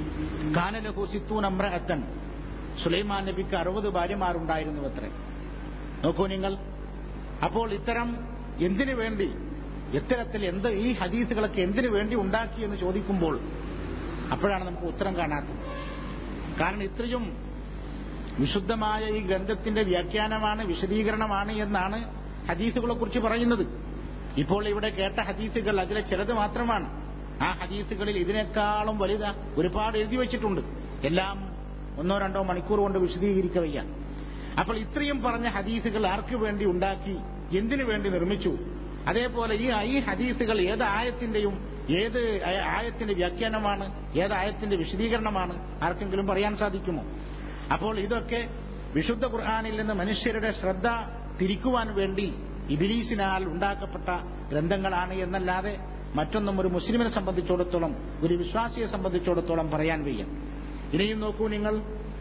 കാനലഹു സിത്തൂൻ അമ്രഹത്തൻ സുലൈമാൻ നബിക്ക് അറുപത് ഭാര്യമാരുണ്ടായിരുന്നു അത്രേ നോക്കൂ നിങ്ങൾ അപ്പോൾ ഇത്തരം എന്തിനു വേണ്ടി ഇത്തരത്തിൽ എന്ത് ഈ ഹദീസുകളൊക്കെ എന്തിനു വേണ്ടി ഉണ്ടാക്കി എന്ന് ചോദിക്കുമ്പോൾ അപ്പോഴാണ് നമുക്ക് ഉത്തരം കാണാത്തത് കാരണം ഇത്രയും വിശുദ്ധമായ ഈ ഗ്രന്ഥത്തിന്റെ വ്യാഖ്യാനമാണ് വിശദീകരണമാണ് എന്നാണ് ഹദീസുകളെ കുറിച്ച് പറയുന്നത് ഇപ്പോൾ ഇവിടെ കേട്ട ഹദീസുകൾ അതിലെ ചിലത് മാത്രമാണ് ആ ഹദീസുകളിൽ ഇതിനേക്കാളും വലുത ഒരുപാട് എഴുതി വെച്ചിട്ടുണ്ട് എല്ലാം ഒന്നോ രണ്ടോ മണിക്കൂർ കൊണ്ട് വിശദീകരിക്കവയ്യ അപ്പോൾ ഇത്രയും പറഞ്ഞ ഹദീസുകൾ ആർക്ക് വേണ്ടി ഉണ്ടാക്കി എന്തിനു വേണ്ടി നിർമ്മിച്ചു അതേപോലെ ഈ ഈ ഹദീസുകൾ ഏത് ആയത്തിന്റെയും ഏത് ആയത്തിന്റെ വ്യാഖ്യാനമാണ് ഏത് ആയത്തിന്റെ വിശദീകരണമാണ് ആർക്കെങ്കിലും പറയാൻ സാധിക്കുമോ അപ്പോൾ ഇതൊക്കെ വിശുദ്ധ ഖുർആാനിൽ നിന്ന് മനുഷ്യരുടെ ശ്രദ്ധ തിരിക്കുവാൻ വേണ്ടി ഇബിലീസിനാൽ ഉണ്ടാക്കപ്പെട്ട ഗ്രന്ഥങ്ങളാണ് എന്നല്ലാതെ മറ്റൊന്നും ഒരു മുസ്ലിമിനെ സംബന്ധിച്ചിടത്തോളം ഒരു വിശ്വാസിയെ സംബന്ധിച്ചിടത്തോളം പറയാൻ വയ്യ ഇനിയും നോക്കൂ നിങ്ങൾ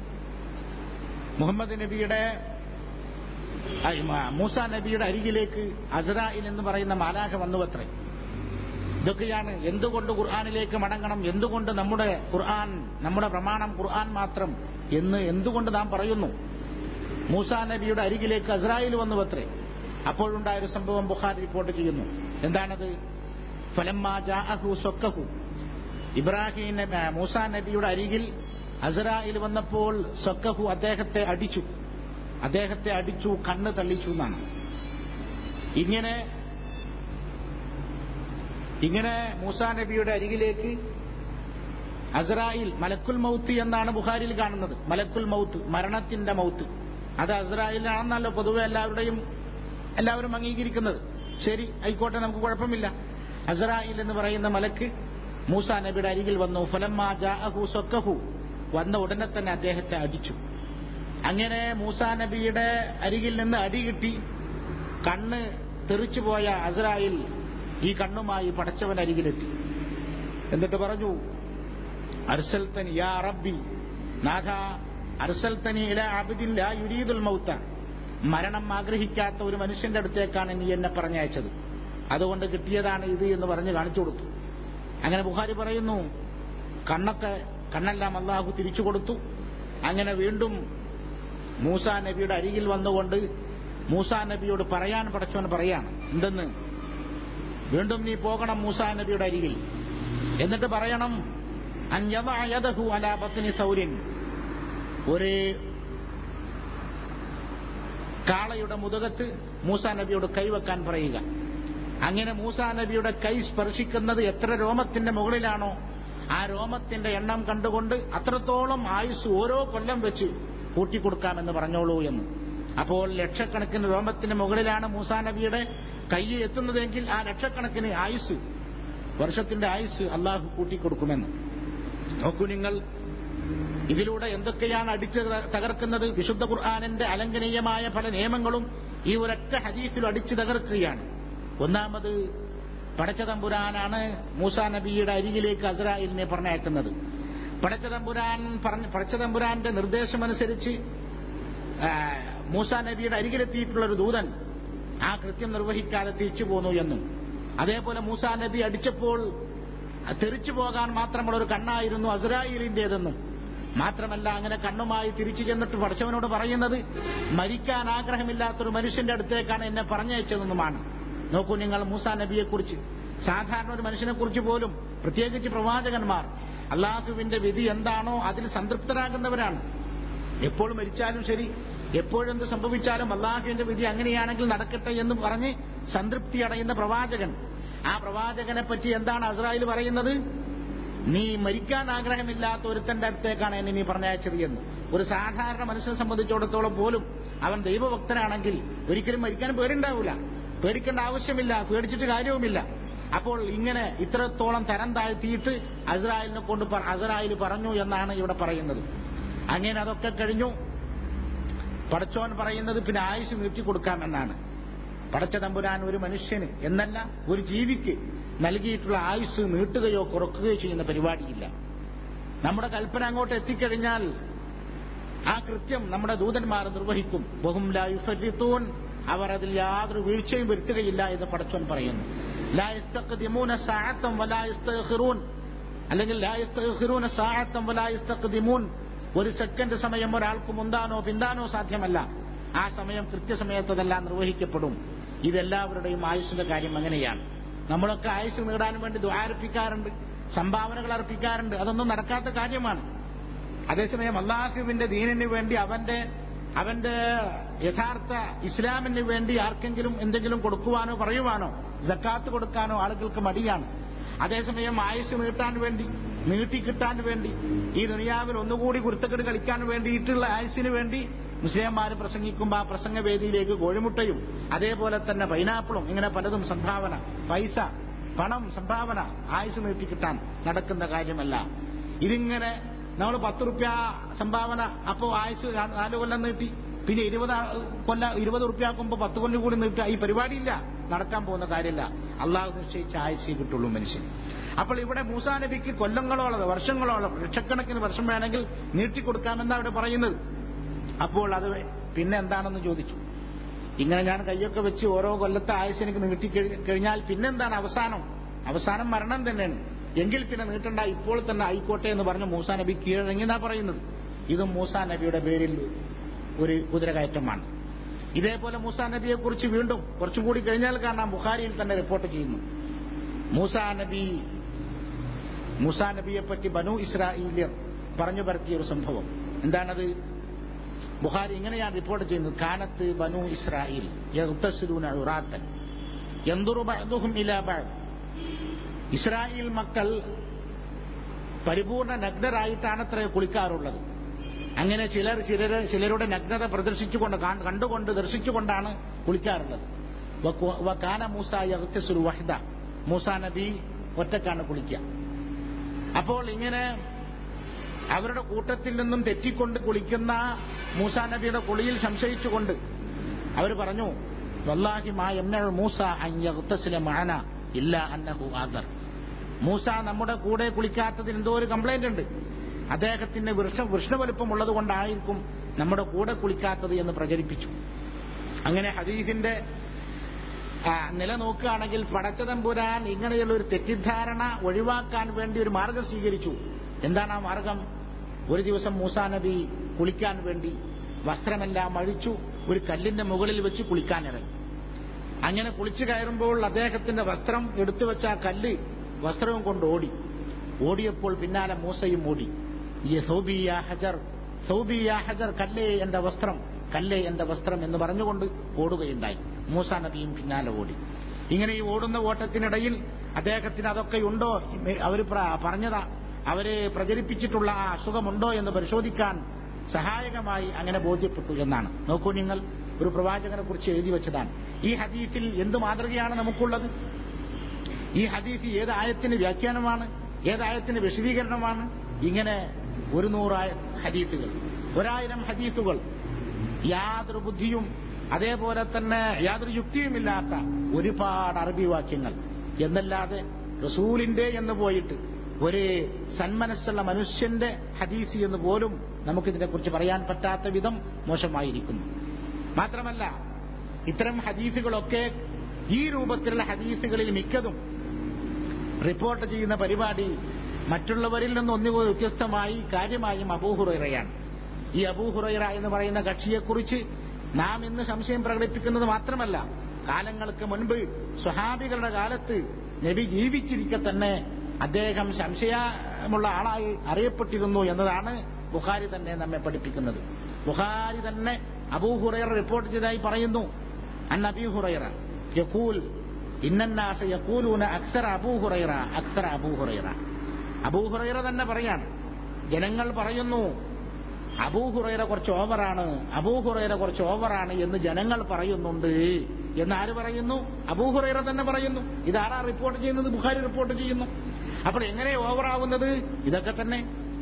മുഹമ്മദ് നബിയുടെ മൂസ നബിയുടെ അരികിലേക്ക് അസറായിൽ എന്ന് പറയുന്ന മാലാഖ വന്നുവത്രേ ഇതൊക്കെയാണ് എന്തുകൊണ്ട് ഖുർആാനിലേക്ക് മടങ്ങണം എന്തുകൊണ്ട് നമ്മുടെ ഖുർആൻ നമ്മുടെ പ്രമാണം ഖുർആൻ മാത്രം എന്ന് എന്തുകൊണ്ട് നാം പറയുന്നു മൂസ നബിയുടെ അരികിലേക്ക് അസ്രായിൽ വന്നുവത്രേ അപ്പോഴുണ്ടായ ഒരു സംഭവം ബുഖാരി റിപ്പോർട്ട് ചെയ്യുന്നു എന്താണത് ഫലമ്മാഹു സൊക്കഹു ഇബ്രാഹിം മൂസ നബിയുടെ അരികിൽ അസറായിൽ വന്നപ്പോൾ സൊക്കഹു അദ്ദേഹത്തെ അടിച്ചു അദ്ദേഹത്തെ അടിച്ചു കണ്ണ് തള്ളിച്ചു എന്നാണ് ഇങ്ങനെ ഇങ്ങനെ മൂസ നബിയുടെ അരികിലേക്ക് അസ്രായിൽ മലക്കുൽ മൗത്ത് എന്നാണ് ബുഹാരിൽ കാണുന്നത് മലക്കുൽ മൗത്ത് മരണത്തിന്റെ മൗത്ത് അത് അസ്രായിലാണെന്നല്ലോ പൊതുവെ എല്ലാവരുടെയും എല്ലാവരും അംഗീകരിക്കുന്നത് ശരി ആയിക്കോട്ടെ നമുക്ക് കുഴപ്പമില്ല അസ്രായിൽ എന്ന് പറയുന്ന മലക്ക് മൂസ നബിയുടെ അരികിൽ വന്നു ഫലമ്മാ ജാഅഹു സൊക്കഹു വന്ന ഉടനെ തന്നെ അദ്ദേഹത്തെ അടിച്ചു അങ്ങനെ മൂസ നബിയുടെ അരികിൽ നിന്ന് അടി കിട്ടി കണ്ണ് തെറിച്ചുപോയ അസ്രായിൽ ഈ കണ്ണുമായി പടച്ചവൻ അരികിലെത്തി എന്നിട്ട് പറഞ്ഞു അർസൽത്തനി യാ റബ്ബി നാഥ അർസൽത്തനി ഇല അബിദിൻ ലാ യുരീദുൽ മൗത്ത മരണം ആഗ്രഹിക്കാത്ത ഒരു മനുഷ്യന്റെ അടുത്തേക്കാണ് നീ എന്നെ പറഞ്ഞയച്ചത് അതുകൊണ്ട് കിട്ടിയതാണ് ഇത് എന്ന് പറഞ്ഞ് കാണിച്ചു കൊടുത്തു അങ്ങനെ ബുഹാരി പറയുന്നു കണ്ണൊക്കെ കണ്ണെല്ലാം അള്ളാഹു തിരിച്ചു കൊടുത്തു അങ്ങനെ വീണ്ടും മൂസ നബിയുടെ അരികിൽ വന്നുകൊണ്ട് മൂസ നബിയോട് പറയാൻ പടച്ചവൻ പറയാണ് എന്തെന്ന് വീണ്ടും നീ പോകണം മൂസ നബിയുടെ അരികിൽ എന്നിട്ട് പറയണം അഞ്ഞതഹു അലാപത്തിന് സൗര്യൻ ഒരു കാളയുടെ മുതുകത്ത് മൂസാ നബിയോട് കൈവെക്കാൻ പറയുക അങ്ങനെ മൂസാ നബിയുടെ കൈ സ്പർശിക്കുന്നത് എത്ര രോമത്തിന്റെ മുകളിലാണോ ആ രോമത്തിന്റെ എണ്ണം കണ്ടുകൊണ്ട് അത്രത്തോളം ആയുസ് ഓരോ കൊല്ലം വെച്ച് കൂട്ടിക്കൊടുക്കാമെന്ന് പറഞ്ഞോളൂ എന്ന് അപ്പോൾ ലക്ഷക്കണക്കിന് രോമത്തിന് മുകളിലാണ് മൂസാ നബിയുടെ കൈ എത്തുന്നതെങ്കിൽ ആ ലക്ഷക്കണക്കിന് ആയുസ് വർഷത്തിന്റെ ആയുസ് അള്ളാഹു കൂട്ടിക്കൊടുക്കുമെന്ന് നോക്കൂ നിങ്ങൾ ഇതിലൂടെ എന്തൊക്കെയാണ് അടിച്ച് തകർക്കുന്നത് വിശുദ്ധ ഖുർആാനിന്റെ അലംഘനീയമായ പല നിയമങ്ങളും ഈ ഒരൊറ്റ ഹദീസിൽ അടിച്ചു തകർക്കുകയാണ് ഒന്നാമത് പടച്ചതമ്പുരാനാണ് മൂസാ നബിയുടെ അരികിലേക്ക് അസ്രായിലിനെ പറഞ്ഞയക്കുന്നത് പടച്ചതമ്പുരാൻ പറഞ്ഞ പടച്ചതമ്പുരാന്റെ നിർദ്ദേശമനുസരിച്ച് ആ, മൂസാ നബിയുടെ അരികിലെത്തിയിട്ടുള്ള ഒരു ദൂതൻ ആ കൃത്യം നിർവഹിക്കാതെ തിരിച്ചു പോന്നു എന്നും അതേപോലെ മൂസാ നബി അടിച്ചപ്പോൾ തെറിച്ചു പോകാൻ മാത്രമുള്ള ഒരു കണ്ണായിരുന്നു അസുരായിലിന്റേതെന്നും മാത്രമല്ല അങ്ങനെ കണ്ണുമായി തിരിച്ചു ചെന്നിട്ട് പഠിച്ചവനോട് പറയുന്നത് മരിക്കാൻ ആഗ്രഹമില്ലാത്തൊരു മനുഷ്യന്റെ അടുത്തേക്കാണ് എന്നെ പറഞ്ഞയച്ചതെന്നുമാണ് നോക്കൂ നിങ്ങൾ മൂസാ നബിയെക്കുറിച്ച് സാധാരണ ഒരു മനുഷ്യനെ കുറിച്ച് പോലും പ്രത്യേകിച്ച് പ്രവാചകന്മാർ അള്ളാഹുവിന്റെ വിധി എന്താണോ അതിൽ സംതൃപ്തരാകുന്നവരാണ് എപ്പോൾ മരിച്ചാലും ശരി എപ്പോഴെന്ത് സംഭവിച്ചാലും അള്ളാഹുവിന്റെ വിധി അങ്ങനെയാണെങ്കിൽ നടക്കട്ടെ എന്ന് പറഞ്ഞ് സംതൃപ്തി അടയുന്ന പ്രവാചകൻ ആ പ്രവാചകനെ പറ്റി എന്താണ് അസ്രായേൽ പറയുന്നത് നീ മരിക്കാൻ ആഗ്രഹമില്ലാത്ത ഒരുത്തന്റെ അടുത്തേക്കാണ് എന്നെ നീ പറഞ്ഞയച്ചത് എന്ന് ഒരു സാധാരണ മനുഷ്യനെ സംബന്ധിച്ചിടത്തോളം പോലും അവൻ ദൈവഭക്തനാണെങ്കിൽ ഒരിക്കലും മരിക്കാൻ പേടിണ്ടാവില്ല പേടിക്കേണ്ട ആവശ്യമില്ല പേടിച്ചിട്ട് കാര്യവുമില്ല അപ്പോൾ ഇങ്ങനെ ഇത്രത്തോളം തരം താഴ്ത്തിയിട്ട് അസ്രായേലിനെ കൊണ്ട് അസ്രായേൽ പറഞ്ഞു എന്നാണ് ഇവിടെ പറയുന്നത് അങ്ങനെ അതൊക്കെ കഴിഞ്ഞു പടച്ചോൻ പറയുന്നത് പിന്നെ ആയുസ് നീട്ടിക്കൊടുക്കാമെന്നാണ് പടച്ച തമ്പുരാൻ ഒരു മനുഷ്യന് എന്നല്ല ഒരു ജീവിക്ക് നൽകിയിട്ടുള്ള ആയുസ് നീട്ടുകയോ കുറക്കുകയോ ചെയ്യുന്ന പരിപാടിയില്ല നമ്മുടെ കൽപ്പന അങ്ങോട്ട് എത്തിക്കഴിഞ്ഞാൽ ആ കൃത്യം നമ്മുടെ ദൂതന്മാർ നിർവഹിക്കും ബഹും ലായുഫരിത്തൂൻ അവർ അതിൽ യാതൊരു വീഴ്ചയും വരുത്തുകയില്ല എന്ന് പടച്ചോൻ പറയുന്നു ലായസ്തഖ്ദിമൂന സാഅത്തം വലായസ്തഖിറൂൻ അല്ലെങ്കിൽ ലായസ്തഖിറൂന സാഅത്തം വലായസ്തഖ്ദിമൂൻ ഒരു സെക്കൻഡ് സമയം ഒരാൾക്ക് മുന്താനോ പിന്താനോ സാധ്യമല്ല ആ സമയം കൃത്യസമയത്ത് അതെല്ലാം നിർവഹിക്കപ്പെടും ഇതെല്ലാവരുടെയും ആയുഷിന്റെ കാര്യം അങ്ങനെയാണ് നമ്മളൊക്കെ ആയുസ് നേടാൻ വേണ്ടി ദ്വാരപ്പിക്കാറുണ്ട് സംഭാവനകൾ അർപ്പിക്കാറുണ്ട് അതൊന്നും നടക്കാത്ത കാര്യമാണ് അതേസമയം അള്ളാഹുവിന്റെ ദീനിന് വേണ്ടി അവന്റെ അവന്റെ യഥാർത്ഥ ഇസ്ലാമിന് വേണ്ടി ആർക്കെങ്കിലും എന്തെങ്കിലും കൊടുക്കുവാനോ പറയുവാനോ ജക്കാത്ത് കൊടുക്കാനോ ആളുകൾക്ക് മടിയാണ് അതേസമയം ആയുസ് നീട്ടാൻ വേണ്ടി നീട്ടിക്കിട്ടാൻ വേണ്ടി ഈ ദുനിയാവിൽ ഒന്നുകൂടി കുരുത്തക്കെട് കളിക്കാൻ വേണ്ടിയിട്ടുള്ള ആയുസിന് വേണ്ടി മുസ്ലിംമാർ പ്രസംഗിക്കുമ്പോൾ ആ പ്രസംഗവേദിയിലേക്ക് കോഴിമുട്ടയും അതേപോലെ തന്നെ പൈനാപ്പിളും ഇങ്ങനെ പലതും സംഭാവന പൈസ പണം സംഭാവന ആയുസ് നീട്ടിക്കിട്ടാൻ നടക്കുന്ന കാര്യമല്ല ഇതിങ്ങനെ നമ്മൾ പത്ത് റുപ്യ സംഭാവന അപ്പോ ആയുസ് നാല് കൊല്ലം നീട്ടി പിന്നെ ഇരുപത് കൊല്ല ഇരുപത് റുപ്യാക്കുമ്പോൾ പത്ത് കൊല്ലം കൂടി നീട്ടുക ഈ പരിപാടിയില്ല നടക്കാൻ പോകുന്ന കാര്യമില്ല അള്ളാഹു നിശ്ചയിച്ച ആയുസേ കിട്ടുള്ളൂ മനുഷ്യൻ അപ്പോൾ ഇവിടെ മൂസാ നബിക്ക് കൊല്ലങ്ങളോളം വർഷങ്ങളോളം ലക്ഷക്കണക്കിന് വർഷം വേണമെങ്കിൽ നീട്ടിക്കൊടുക്കാമെന്നാണ് അവിടെ പറയുന്നത് അപ്പോൾ അത് പിന്നെ എന്താണെന്ന് ചോദിച്ചു ഇങ്ങനെ ഞാൻ കൈയൊക്കെ വെച്ച് ഓരോ കൊല്ലത്തെ ആയുസ് എനിക്ക് നീട്ടി കഴിഞ്ഞാൽ പിന്നെന്താണ് അവസാനം അവസാനം മരണം തന്നെയാണ് എങ്കിൽ പിന്നെ നീട്ടണ്ട ഇപ്പോൾ തന്നെ ആയിക്കോട്ടെ എന്ന് പറഞ്ഞ് മൂസാ നബി കീഴടങ്ങിയെന്നാ പറയുന്നത് ഇതും മൂസാ നബിയുടെ പേരിൽ ഒരു കുതിരകയറ്റമാണ് ഇതേപോലെ മൂസാ നബിയെ കുറിച്ച് വീണ്ടും കുറച്ചും കൂടി കഴിഞ്ഞാൽ കാണാം ബുഖാരിയിൽ തന്നെ റിപ്പോർട്ട് ചെയ്യുന്നു മൂസാ നബി മൂസാ നബിയെ പറ്റി ബനു ഇസ്രായേലിയർ പറഞ്ഞു പരത്തിയ ഒരു സംഭവം എന്താണത് ബുഖാരി ഇങ്ങനെയാണ് റിപ്പോർട്ട് ചെയ്യുന്നത് കാനത്ത് ബനു ഇസ്രായേൽ യഗ്തസിലൂന ഉറാത്തൻ യന്ദുറു ബഅദുഹും ഇലാ ബഅദ് ഇസ്രായേൽ മക്കൾ പരിപൂർണ നഗ്നരായിട്ടാണ് അത്ര കുളിക്കാറുള്ളത് അങ്ങനെ ചിലർ ചിലർ ചിലരുടെ നഗ്നത പ്രദർശിച്ചുകൊണ്ട് കാ- കണ്ടുകൊണ്ട് ദർശിച്ചുകൊണ്ടാണ് കുളിക്കാറുള്ളത് വ- വ കാന മൂസ യഗ്തസുൽ വഹദ മൂസ നബി ഒറ്റക്കാണ് കുളിക്കുക അപ്പോൾ ഇങ്ങനെ അവരുടെ കൂട്ടത്തിൽ നിന്നും തെറ്റിക്കൊണ്ട് കുളിക്കുന്ന മൂസാ നബിയുടെ കുളിയിൽ സംശയിച്ചുകൊണ്ട് അവർ പറഞ്ഞു വല്ലാഹി മാ യംനഉ മൂസ അൻ യഗ്തസില മഅന ഇല്ല അന്നഹു ആദർ മൂസ നമ്മുടെ കൂടെ കുളിക്കാത്തതിന് എന്തോ ഒരു കംപ്ലൈന്റ് ഉണ്ട് അദ്ദേഹത്തിന് വൃഷ വൃഷ്ണവലുപ്പം ഉള്ളത് കൊണ്ടായിരിക്കും നമ്മുടെ കൂടെ കുളിക്കാത്തത് എന്ന് പ്രചരിപ്പിച്ചു അങ്ങനെ ഹദീസിന്റെ ആ, നില നോക്കുകയാണെങ്കിൽ പടച്ചതമ്പുരാൻ ഇങ്ങനെയുള്ള ഒരു തെറ്റിദ്ധാരണ ഒഴിവാക്കാൻ വേണ്ടി ഒരു മാർഗം സ്വീകരിച്ചു എന്താണ് ആ മാർഗം ഒരു ദിവസം മൂസാ നബി കുളിക്കാൻ വേണ്ടി വസ്ത്രമെല്ലാം അഴിച്ചു ഒരു കല്ലിന്റെ മുകളിൽ വെച്ച് കുളിക്കാനിറങ്ങി അങ്ങനെ കുളിച്ചു കയറുമ്പോൾ അദ്ദേഹത്തിന്റെ വസ്ത്രം എടുത്തു വെച്ച ആ കല്ല് വസ്ത്രവും കൊണ്ട് ഓടി ഓടിയപ്പോൾ പിന്നാലെ മൂസയും ഓടി ഈ സൗബി യാ ഹജർ സൗബി യാ ഹജർ കല്ലേ എന്റെ വസ്ത്രം കല്ലേ എന്റെ വസ്ത്രം എന്ന് പറഞ്ഞുകൊണ്ട് ഓടുകയുണ്ടായി മൂസ നബിയും പിന്നാലെ ഓടി ഇങ്ങനെ ഈ ഓടുന്ന ഓട്ടത്തിനിടയിൽ അദ്ദേഹത്തിന് അതൊക്കെ ഉണ്ടോ അവർ പറഞ്ഞതാ അവര് പ്രചരിപ്പിച്ചിട്ടുള്ള ആ അസുഖമുണ്ടോ എന്ന് പരിശോധിക്കാൻ സഹായകമായി അങ്ങനെ ബോധ്യപ്പെട്ടു എന്നാണ് നോക്കൂ നിങ്ങൾ ഒരു പ്രവാചകനെ കുറിച്ച് എഴുതി വെച്ചതാണ് ഈ ഹദീസിൽ എന്ത് മാതൃകയാണ് നമുക്കുള്ളത് ഈ ഹദീസ് ഏത് ആയത്തിന് വ്യാഖ്യാനമാണ് ഏതായത്തിന് വിശദീകരണമാണ് ഇങ്ങനെ ഒരു നൂറായ ഹദീസുകൾ ഒരായിരം ഹദീസുകൾ യാതൊരു ബുദ്ധിയും അതേപോലെ തന്നെ യാതൊരു യുക്തിയുമില്ലാത്ത ഒരുപാട് അറബി വാക്യങ്ങൾ എന്നല്ലാതെ റസൂലിന്റെ എന്ന് പോയിട്ട് ഒരു സന്മനസ്സുള്ള മനുഷ്യന്റെ ഹദീസ് എന്ന് പോലും നമുക്കിതിനെക്കുറിച്ച് പറയാൻ പറ്റാത്ത വിധം മോശമായിരിക്കുന്നു മാത്രമല്ല ഇത്തരം ഹദീസുകളൊക്കെ ഈ രൂപത്തിലുള്ള ഹദീസുകളിൽ മിക്കതും റിപ്പോർട്ട് ചെയ്യുന്ന പരിപാടി മറ്റുള്ളവരിൽ നിന്ന് ഒന്നുകൂടി വ്യത്യസ്തമായി കാര്യമായും അബൂഹുറൈറയാണ് ഈ അബൂഹുറൈറ എന്ന് പറയുന്ന കക്ഷിയെക്കുറിച്ച് നാം ഇന്ന് സംശയം പ്രകടിപ്പിക്കുന്നത് മാത്രമല്ല കാലങ്ങൾക്ക് മുൻപ് സ്വഹാബികളുടെ കാലത്ത് നബി ജീവിച്ചിരിക്കെ തന്നെ അദ്ദേഹം സംശയമുള്ള ആളായി അറിയപ്പെട്ടിരുന്നു എന്നതാണ് ബുഖാരി തന്നെ നമ്മെ പഠിപ്പിക്കുന്നത് ബുഖാരി തന്നെ അബൂഹുറൈറ റിപ്പോർട്ട് ചെയ്തതായി പറയുന്നു അൻ അബി ഹുറൈറ യഖൂൽ ഇന്നന്നാസ യഖൂലൂന അക്സർ അബൂഹുറൈറ അക്സർ അബൂഹുറൈറ അബൂഹുറൈറ തന്നെ പറയാണ് ജനങ്ങൾ പറയുന്നു അബൂഹുറൈറ കുറച്ച് ഓവറാണ് അബൂഹുറൈറ കുറച്ച് ഓവറാണ് എന്ന് ജനങ്ങൾ പറയുന്നുണ്ട് എന്ന് ആര് പറയുന്നു അബൂഹുറൈറ തന്നെ പറയുന്നു ഇതാരാ റിപ്പോർട്ട് ചെയ്യുന്നത് ബുഖാരി റിപ്പോർട്ട് ചെയ്യുന്നു അപ്പോൾ എങ്ങനെ ഓവറാവുന്നത് ഇതൊക്കെ തന്നെ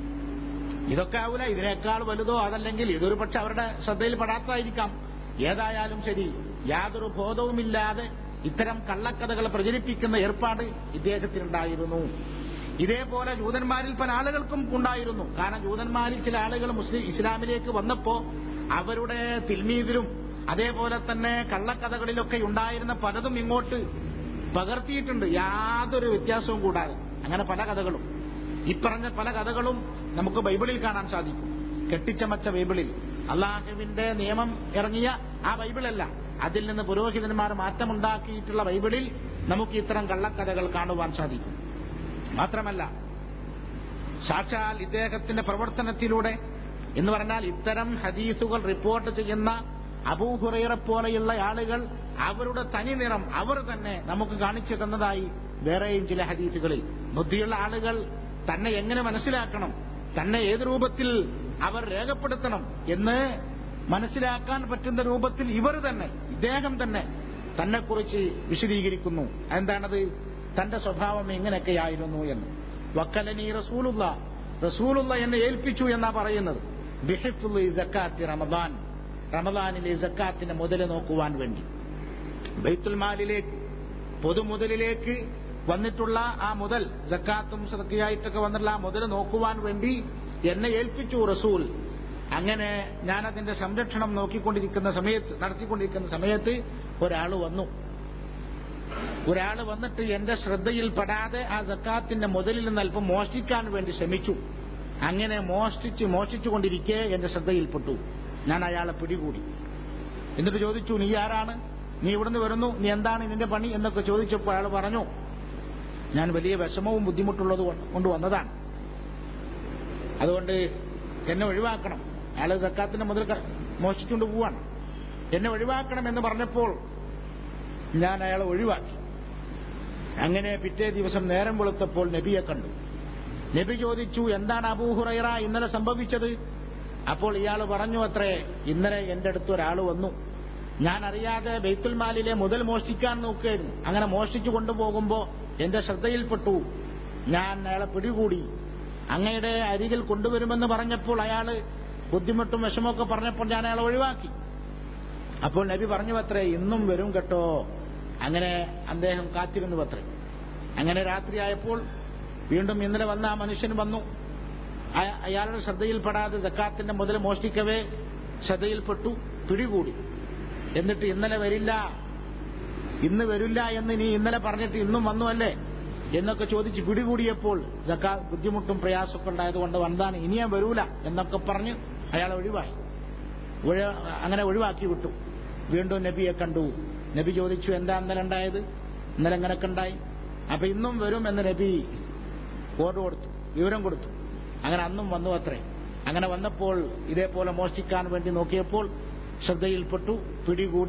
ഇതൊക്കെ ആവൂല ഇതിനേക്കാൾ വലുതോ അതല്ലെങ്കിൽ ഇതൊരു പക്ഷെ അവരുടെ ശ്രദ്ധയിൽ പെടാത്തതായിരിക്കാം ഏതായാലും ശരി യാതൊരു ബോധവുമില്ലാതെ ഇത്തരം കള്ളക്കഥകൾ പ്രചരിപ്പിക്കുന്ന ഏർപ്പാട് ഇദ്ദേഹത്തിനുണ്ടായിരുന്നു ഇതേപോലെ ജൂതന്മാരിൽ പല ആളുകൾക്കും ഉണ്ടായിരുന്നു കാരണം ജൂതന്മാരിൽ ചില ആളുകൾ മുസ്ലിം ഇസ്ലാമിലേക്ക് വന്നപ്പോ അവരുടെ തിൽമീതിലും അതേപോലെ തന്നെ കള്ളക്കഥകളിലൊക്കെ ഉണ്ടായിരുന്ന പലതും ഇങ്ങോട്ട് പകർത്തിയിട്ടുണ്ട് യാതൊരു വ്യത്യാസവും കൂടാതെ അങ്ങനെ പല കഥകളും ഇപ്പറഞ്ഞ പല കഥകളും നമുക്ക് ബൈബിളിൽ കാണാൻ സാധിക്കും കെട്ടിച്ചമച്ച ബൈബിളിൽ അള്ളാഹുവിന്റെ നിയമം ഇറങ്ങിയ ആ ബൈബിളല്ല അതിൽ നിന്ന് പുരോഹിതന്മാർ മാറ്റമുണ്ടാക്കിയിട്ടുള്ള ബൈബിളിൽ നമുക്ക് ഇത്തരം കള്ളക്കഥകൾ കാണുവാൻ സാധിക്കും മാത്രമല്ല സാക്ഷാൽ ഇദ്ദേഹത്തിന്റെ പ്രവർത്തനത്തിലൂടെ എന്ന് പറഞ്ഞാൽ ഇത്തരം ഹദീസുകൾ റിപ്പോർട്ട് ചെയ്യുന്ന അബൂഹുറൈറെ പോലെയുള്ള ആളുകൾ അവരുടെ തനി നിറം അവർ തന്നെ നമുക്ക് കാണിച്ചു തന്നതായി വേറെയും ചില ഹദീസുകളിൽ ബുദ്ധിയുള്ള ആളുകൾ തന്നെ എങ്ങനെ മനസ്സിലാക്കണം തന്നെ ഏത് രൂപത്തിൽ അവർ രേഖപ്പെടുത്തണം എന്ന് മനസ്സിലാക്കാൻ പറ്റുന്ന രൂപത്തിൽ ഇവർ തന്നെ ഇദ്ദേഹം തന്നെ തന്നെക്കുറിച്ച് വിശദീകരിക്കുന്നു എന്താണത് തന്റെ സ്വഭാവം എങ്ങനെയൊക്കെയായിരുന്നു എന്ന് വക്കലനി റസൂലുള്ള റസൂലുള്ള എന്നെ ഏൽപ്പിച്ചു എന്നാ പറയുന്നത് ബിഹിഫുൽ ജക്കാത്തി റമദാൻ റമദാനിലെ ജക്കാത്തിന്റെ മുതല് നോക്കുവാൻ വേണ്ടി ബൈത്തുൽ മാലിലേക്ക് പൊതുമുതലിലേക്ക് വന്നിട്ടുള്ള ആ മുതൽ ജക്കാത്തും സദക്കിയായിട്ടൊക്കെ വന്നിട്ടുള്ള ആ മുതൽ നോക്കുവാൻ വേണ്ടി എന്നെ ഏൽപ്പിച്ചു റസൂൽ അങ്ങനെ ഞാൻ അതിന്റെ സംരക്ഷണം നോക്കിക്കൊണ്ടിരിക്കുന്ന സമയത്ത് നടത്തിക്കൊണ്ടിരിക്കുന്ന സമയത്ത് ഒരാൾ വന്നു ഒരാൾ വന്നിട്ട് എന്റെ ശ്രദ്ധയിൽപ്പെടാതെ ആ ജക്കാത്തിന്റെ മുതലിൽ നിന്ന് അല്പം മോഷ്ടിക്കാൻ വേണ്ടി ശ്രമിച്ചു അങ്ങനെ മോഷ്ടിച്ച് മോഷ്ടിച്ചുകൊണ്ടിരിക്കെ എന്റെ ശ്രദ്ധയിൽപ്പെട്ടു ഞാൻ അയാളെ പിടികൂടി എന്നിട്ട് ചോദിച്ചു നീ ആരാണ് നീ ഇവിടുന്ന് വരുന്നു നീ എന്താണ് ഇതിന്റെ പണി എന്നൊക്കെ ചോദിച്ചപ്പോൾ അയാൾ പറഞ്ഞു ഞാൻ വലിയ വിഷമവും ബുദ്ധിമുട്ടുള്ളത് കൊണ്ട് വന്നതാണ് അതുകൊണ്ട് എന്നെ ഒഴിവാക്കണം അയാൾ സക്കാത്തിന്റെ മുതൽ മോഷ്ടിച്ചുകൊണ്ട് പോവാണ് എന്നെ ഒഴിവാക്കണം എന്ന് പറഞ്ഞപ്പോൾ ഞാൻ അയാളെ ഒഴിവാക്കി അങ്ങനെ പിറ്റേ ദിവസം നേരം വെളുത്തപ്പോൾ നബിയെ കണ്ടു നബി ചോദിച്ചു എന്താണ് അബൂഹുറൈറ ഇന്നലെ സംഭവിച്ചത് അപ്പോൾ ഇയാൾ പറഞ്ഞു അത്രേ ഇന്നലെ എന്റെ അടുത്ത് ഒരാൾ വന്നു ഞാൻ അറിയാതെ ബെയ്ത്തുൽമാലിലെ മുതൽ മോഷ്ടിക്കാൻ നോക്കുകയായിരുന്നു അങ്ങനെ മോഷ്ടിച്ചു കൊണ്ടുപോകുമ്പോ എന്റെ ശ്രദ്ധയിൽപ്പെട്ടു ഞാൻ അയാളെ പിടികൂടി അങ്ങയുടെ അരികിൽ കൊണ്ടുവരുമെന്ന് പറഞ്ഞപ്പോൾ അയാള് ബുദ്ധിമുട്ടും വിഷമമൊക്കെ പറഞ്ഞപ്പോൾ ഞാൻ അയാളെ ഒഴിവാക്കി അപ്പോൾ നബി പറഞ്ഞു അത്രേ ഇന്നും വരും കേട്ടോ അങ്ങനെ അദ്ദേഹം കാത്തിരുന്നു അത്രേ അങ്ങനെ രാത്രിയായപ്പോൾ വീണ്ടും ഇന്നലെ വന്ന ആ മനുഷ്യൻ വന്നു അയാളുടെ ശ്രദ്ധയിൽപ്പെടാതെ ജക്കാത്തിന്റെ മുതൽ മോഷ്ടിക്കവേ ശ്രദ്ധയിൽപ്പെട്ടു പിടികൂടി എന്നിട്ട് ഇന്നലെ വരില്ല ഇന്ന് വരില്ല എന്ന് നീ ഇന്നലെ പറഞ്ഞിട്ട് ഇന്നും വന്നു അല്ലേ എന്നൊക്കെ ചോദിച്ച് പിടികൂടിയപ്പോൾ ജക്കാ ബുദ്ധിമുട്ടും പ്രയാസമൊക്കെ ഉണ്ടായതുകൊണ്ട് വന്നതാണ് ഇനി ഞാൻ വരൂല എന്നൊക്കെ പറഞ്ഞ് അയാളെ ഒഴിവായി അങ്ങനെ ഒഴിവാക്കി വിട്ടു വീണ്ടും നബിയെ കണ്ടു നബി ചോദിച്ചു എന്താ ഇന്നലെ ഉണ്ടായത് ഇന്നലെ എങ്ങനെയൊക്കെ ഉണ്ടായി അപ്പൊ ഇന്നും വരും എന്ന് നബി ഓർഡർ കൊടുത്തു വിവരം കൊടുത്തു അങ്ങനെ അന്നും വന്നു അത്രേ അങ്ങനെ വന്നപ്പോൾ ഇതേപോലെ മോഷ്ടിക്കാൻ വേണ്ടി നോക്കിയപ്പോൾ ശ്രദ്ധയിൽപ്പെട്ടു പിടികൂടി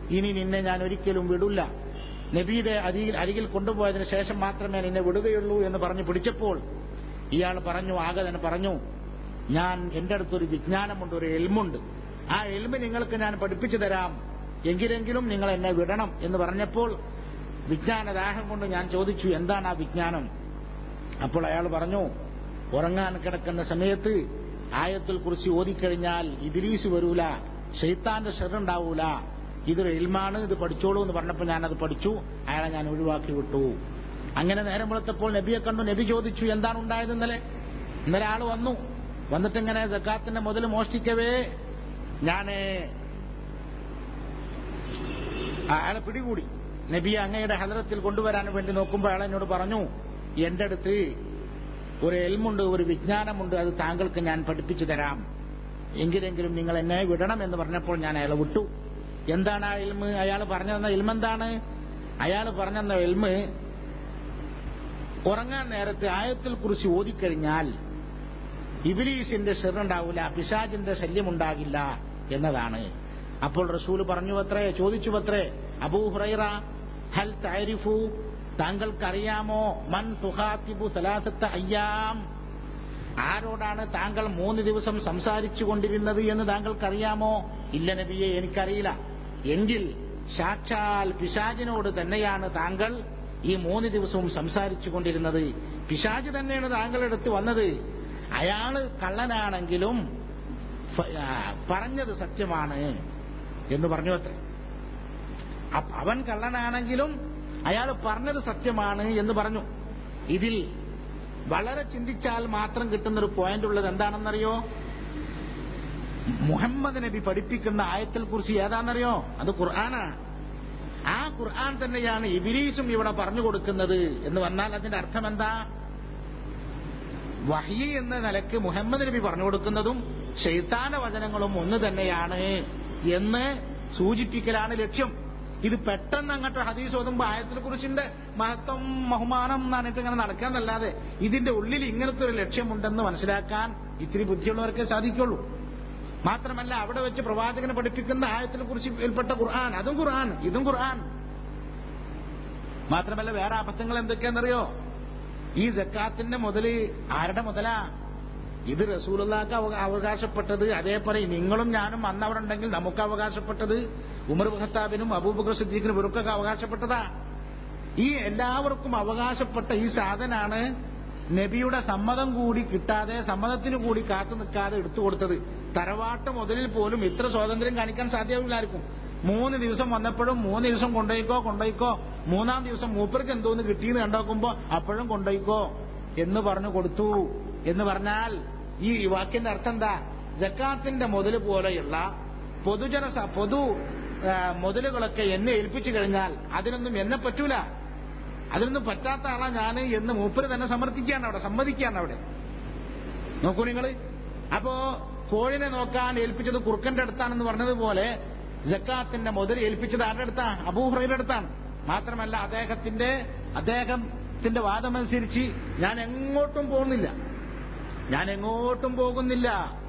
ഇനി നിന്നെ ഞാൻ ഒരിക്കലും വിടില്ല നബിയുടെ അരികിൽ അരികിൽ കൊണ്ടുപോയതിനു ശേഷം മാത്രമേ നിന്നെ വിടുകയുള്ളൂ എന്ന് പറഞ്ഞു പിടിച്ചപ്പോൾ ഇയാൾ പറഞ്ഞു ആകെ തന്നെ പറഞ്ഞു ഞാൻ എന്റെ അടുത്തൊരു വിജ്ഞാനമുണ്ട് ഒരു എൽമുണ്ട് ആ എൽമ് നിങ്ങൾക്ക് ഞാൻ പഠിപ്പിച്ചു തരാം എങ്കിലെങ്കിലും നിങ്ങൾ എന്നെ വിടണം എന്ന് പറഞ്ഞപ്പോൾ വിജ്ഞാനദാഹം കൊണ്ട് ഞാൻ ചോദിച്ചു എന്താണ് ആ വിജ്ഞാനം അപ്പോൾ അയാൾ പറഞ്ഞു ഉറങ്ങാൻ കിടക്കുന്ന സമയത്ത് ആയത്തിൽ കുറിച്ച് ഓതിക്കഴിഞ്ഞാൽ ഇബിലീസ് വരൂല ഷെയ്ത്താന്റെ ഷെറുണ്ടാവൂല ഇതൊരു ഇൽമാണ് ഇത് പഠിച്ചോളൂ എന്ന് പറഞ്ഞപ്പോൾ ഞാനത് പഠിച്ചു അയാളെ ഞാൻ ഒഴിവാക്കി വിട്ടു അങ്ങനെ നേരം വെളുത്തപ്പോൾ നബിയെ കണ്ടു നബി ചോദിച്ചു എന്താണ് ഉണ്ടായത് ഇന്നലെ ഇന്നലെ ആള് വന്നു വന്നിട്ടിങ്ങനെ ജക്കാത്തിന്റെ മുതൽ മോഷ്ടിക്കവേ ഞാന് അയാളെ പിടികൂടി നബിയെ അങ്ങയുടെ ഹദറത്തിൽ കൊണ്ടുവരാൻ വേണ്ടി നോക്കുമ്പോൾ അയാൾ എന്നോട് പറഞ്ഞു എന്റെ അടുത്ത് ഒരു എൽമുണ്ട് ഒരു വിജ്ഞാനമുണ്ട് അത് താങ്കൾക്ക് ഞാൻ പഠിപ്പിച്ചു തരാം എങ്കിലെങ്കിലും നിങ്ങൾ എന്നെ വിടണം എന്ന് പറഞ്ഞപ്പോൾ ഞാൻ അയാളെ വിട്ടു എന്താണ് ആ എൽമ് അയാൾ പറഞ്ഞു തന്ന എൽമെന്താണ് അയാൾ പറഞ്ഞു തന്ന എൽമ് ഉറങ്ങാൻ നേരത്തെ ആയത്തിൽ കുറിച്ച് ഓതിക്കഴിഞ്ഞാൽ ഇബിലീസിന്റെ ഷെറുണ്ടാവില്ല പിശാജിന്റെ ശല്യമുണ്ടാകില്ല എന്നതാണ് അപ്പോൾ റസൂൽ പറഞ്ഞു അത്രേ ചോദിച്ചു അത്രേ അബൂ ഹുറൈറ ഹൽ താരിഫു താങ്കൾക്കറിയാമോ മൻ തുഹാത്തിബു സലാസത്ത അയ്യാം ആരോടാണ് താങ്കൾ മൂന്ന് ദിവസം സംസാരിച്ചു കൊണ്ടിരുന്നത് എന്ന് താങ്കൾക്കറിയാമോ ഇല്ല നബിയെ എനിക്കറിയില്ല എങ്കിൽ സാക്ഷാൽ പിശാജിനോട് തന്നെയാണ് താങ്കൾ ഈ മൂന്ന് ദിവസവും സംസാരിച്ചു കൊണ്ടിരുന്നത് പിശാജ് തന്നെയാണ് താങ്കളുടെ അടുത്ത് വന്നത് അയാള് കള്ളനാണെങ്കിലും ഫ- ആ, പറഞ്ഞത് സത്യമാണ് എന്ന് പറഞ്ഞു അത്ര അപ്പ- അവൻ കള്ളനാണെങ്കിലും അയാൾ പറഞ്ഞത് സത്യമാണ് എന്ന് പറഞ്ഞു ഇതിൽ വളരെ ചിന്തിച്ചാൽ മാത്രം കിട്ടുന്ന ഒരു പോയിന്റ് ഉള്ളത് എന്താണെന്നറിയോ മുഹമ്മദ് നബി പഠിപ്പിക്കുന്ന ആയത്തിൽ കുറിച്ച് ഏതാണെന്നറിയോ അത് ഖുർആനാ ആ ഖുർആൻ തന്നെയാണ് ഇബിലീസും ഇവിടെ പറഞ്ഞു കൊടുക്കുന്നത് എന്ന് പറഞ്ഞാൽ അതിന്റെ അർത്ഥം എന്താ വഹി എന്ന നിലക്ക് മുഹമ്മദ് നബി പറഞ്ഞു കൊടുക്കുന്നതും ഷെയ്ത്താന വചനങ്ങളും ഒന്ന് തന്നെയാണ് എന്ന് സൂചിപ്പിക്കലാണ് ലക്ഷ്യം ഇത് പെട്ടെന്ന് അങ്ങോട്ട് ഹദീസ് ഓതുമ്പോ ആയത്തിനെ കുറിച്ചിന്റെ മഹത്വം ബഹുമാനം എന്നിട്ട് ഇങ്ങനെ നടക്കാന്നല്ലാതെ ഇതിന്റെ ഉള്ളിൽ ഇങ്ങനത്തെ ഒരു ലക്ഷ്യമുണ്ടെന്ന് മനസ്സിലാക്കാൻ ഇത്തിരി ബുദ്ധിയുള്ളവർക്കേ സാധിക്കുള്ളൂ മാത്രമല്ല അവിടെ വെച്ച് പ്രവാചകനെ പഠിപ്പിക്കുന്ന ആയത്തിനെ കുറിച്ച് ഉൾപ്പെട്ട ഖുർആൻ അതും ഖുർആൻ ഇതും ഖുർആൻ മാത്രമല്ല വേറെ അബദ്ധങ്ങൾ എന്തൊക്കെയാണെന്നറിയോ ഈ ജക്കാത്തിന്റെ മുതല് ആരുടെ മുതലാ ഇത് റസൂലുള്ളാക്ക് അവ- അവകാശപ്പെട്ടത് അതേപോലെ നിങ്ങളും ഞാനും അന്ന് അവിടെ ഉണ്ടെങ്കിൽ നമുക്ക് അവകാശപ്പെട്ടത് ഉമർ ഖത്താബിനും അബൂബക്കർ സിദ്ദീഖിനും ഇവർക്കൊക്കെ അവകാശപ്പെട്ടതാ ഈ എല്ലാവർക്കും അവകാശപ്പെട്ട ഈ സാധനാണ് നബിയുടെ സമ്മതം കൂടി കിട്ടാതെ സമ്മതത്തിന് കൂടി കാത്തു നിൽക്കാതെ എടുത്തു കൊടുത്തത് തറവാട്ട് മുതലിൽ പോലും ഇത്ര സ്വാതന്ത്ര്യം കാണിക്കാൻ സാധ്യമാവില്ല ആർക്കും മൂന്ന് ദിവസം വന്നപ്പോഴും മൂന്ന് ദിവസം കൊണ്ടുപോയിക്കോ കൊണ്ടുപോയിക്കോ മൂന്നാം ദിവസം മൂപ്പർക്ക് എന്തോന്ന് കിട്ടിയെന്ന് കണ്ടോക്കുമ്പോ അപ്പോഴും കൊണ്ടുപോയിക്കോ എന്ന് പറഞ്ഞു കൊടുത്തു എന്ന് പറഞ്ഞാൽ ഈ വാക്കിന്റെ അർത്ഥം എന്താ ജക്കാത്തിന്റെ മുതൽ പോലെയുള്ള പൊതുജന സ- പൊതു ആ, മുതലുകളൊക്കെ എന്നെ ഏൽപ്പിച്ചു കഴിഞ്ഞാൽ അതിനൊന്നും എന്നെ പറ്റൂല അതിനൊന്നും പറ്റാത്ത ആളാ ഞാൻ എന്ന് മൂപ്പര് തന്നെ സമർത്ഥിക്കുകയാണ് അവിടെ സമ്മതിക്കുകയാണ് അവിടെ നോക്കൂ നിങ്ങൾ അപ്പോ കോഴിനെ നോക്കാൻ ഏൽപ്പിച്ചത് കുറുക്കന്റെ അടുത്താണെന്ന് പറഞ്ഞതുപോലെ ജക്കാത്തിന്റെ മുതൽ ഏൽപ്പിച്ചത് ആരുടെ അടുത്താണ് അബൂഹുറയുടെ അടുത്താണ് മാത്രമല്ല അദ്ദേഹത്തിന്റെ അദ്ദേഹത്തിന്റെ വാദമനുസരിച്ച് ഞാൻ എങ്ങോട്ടും പോകുന്നില്ല ഞാൻ എങ്ങോട്ടും പോകുന്നില്ല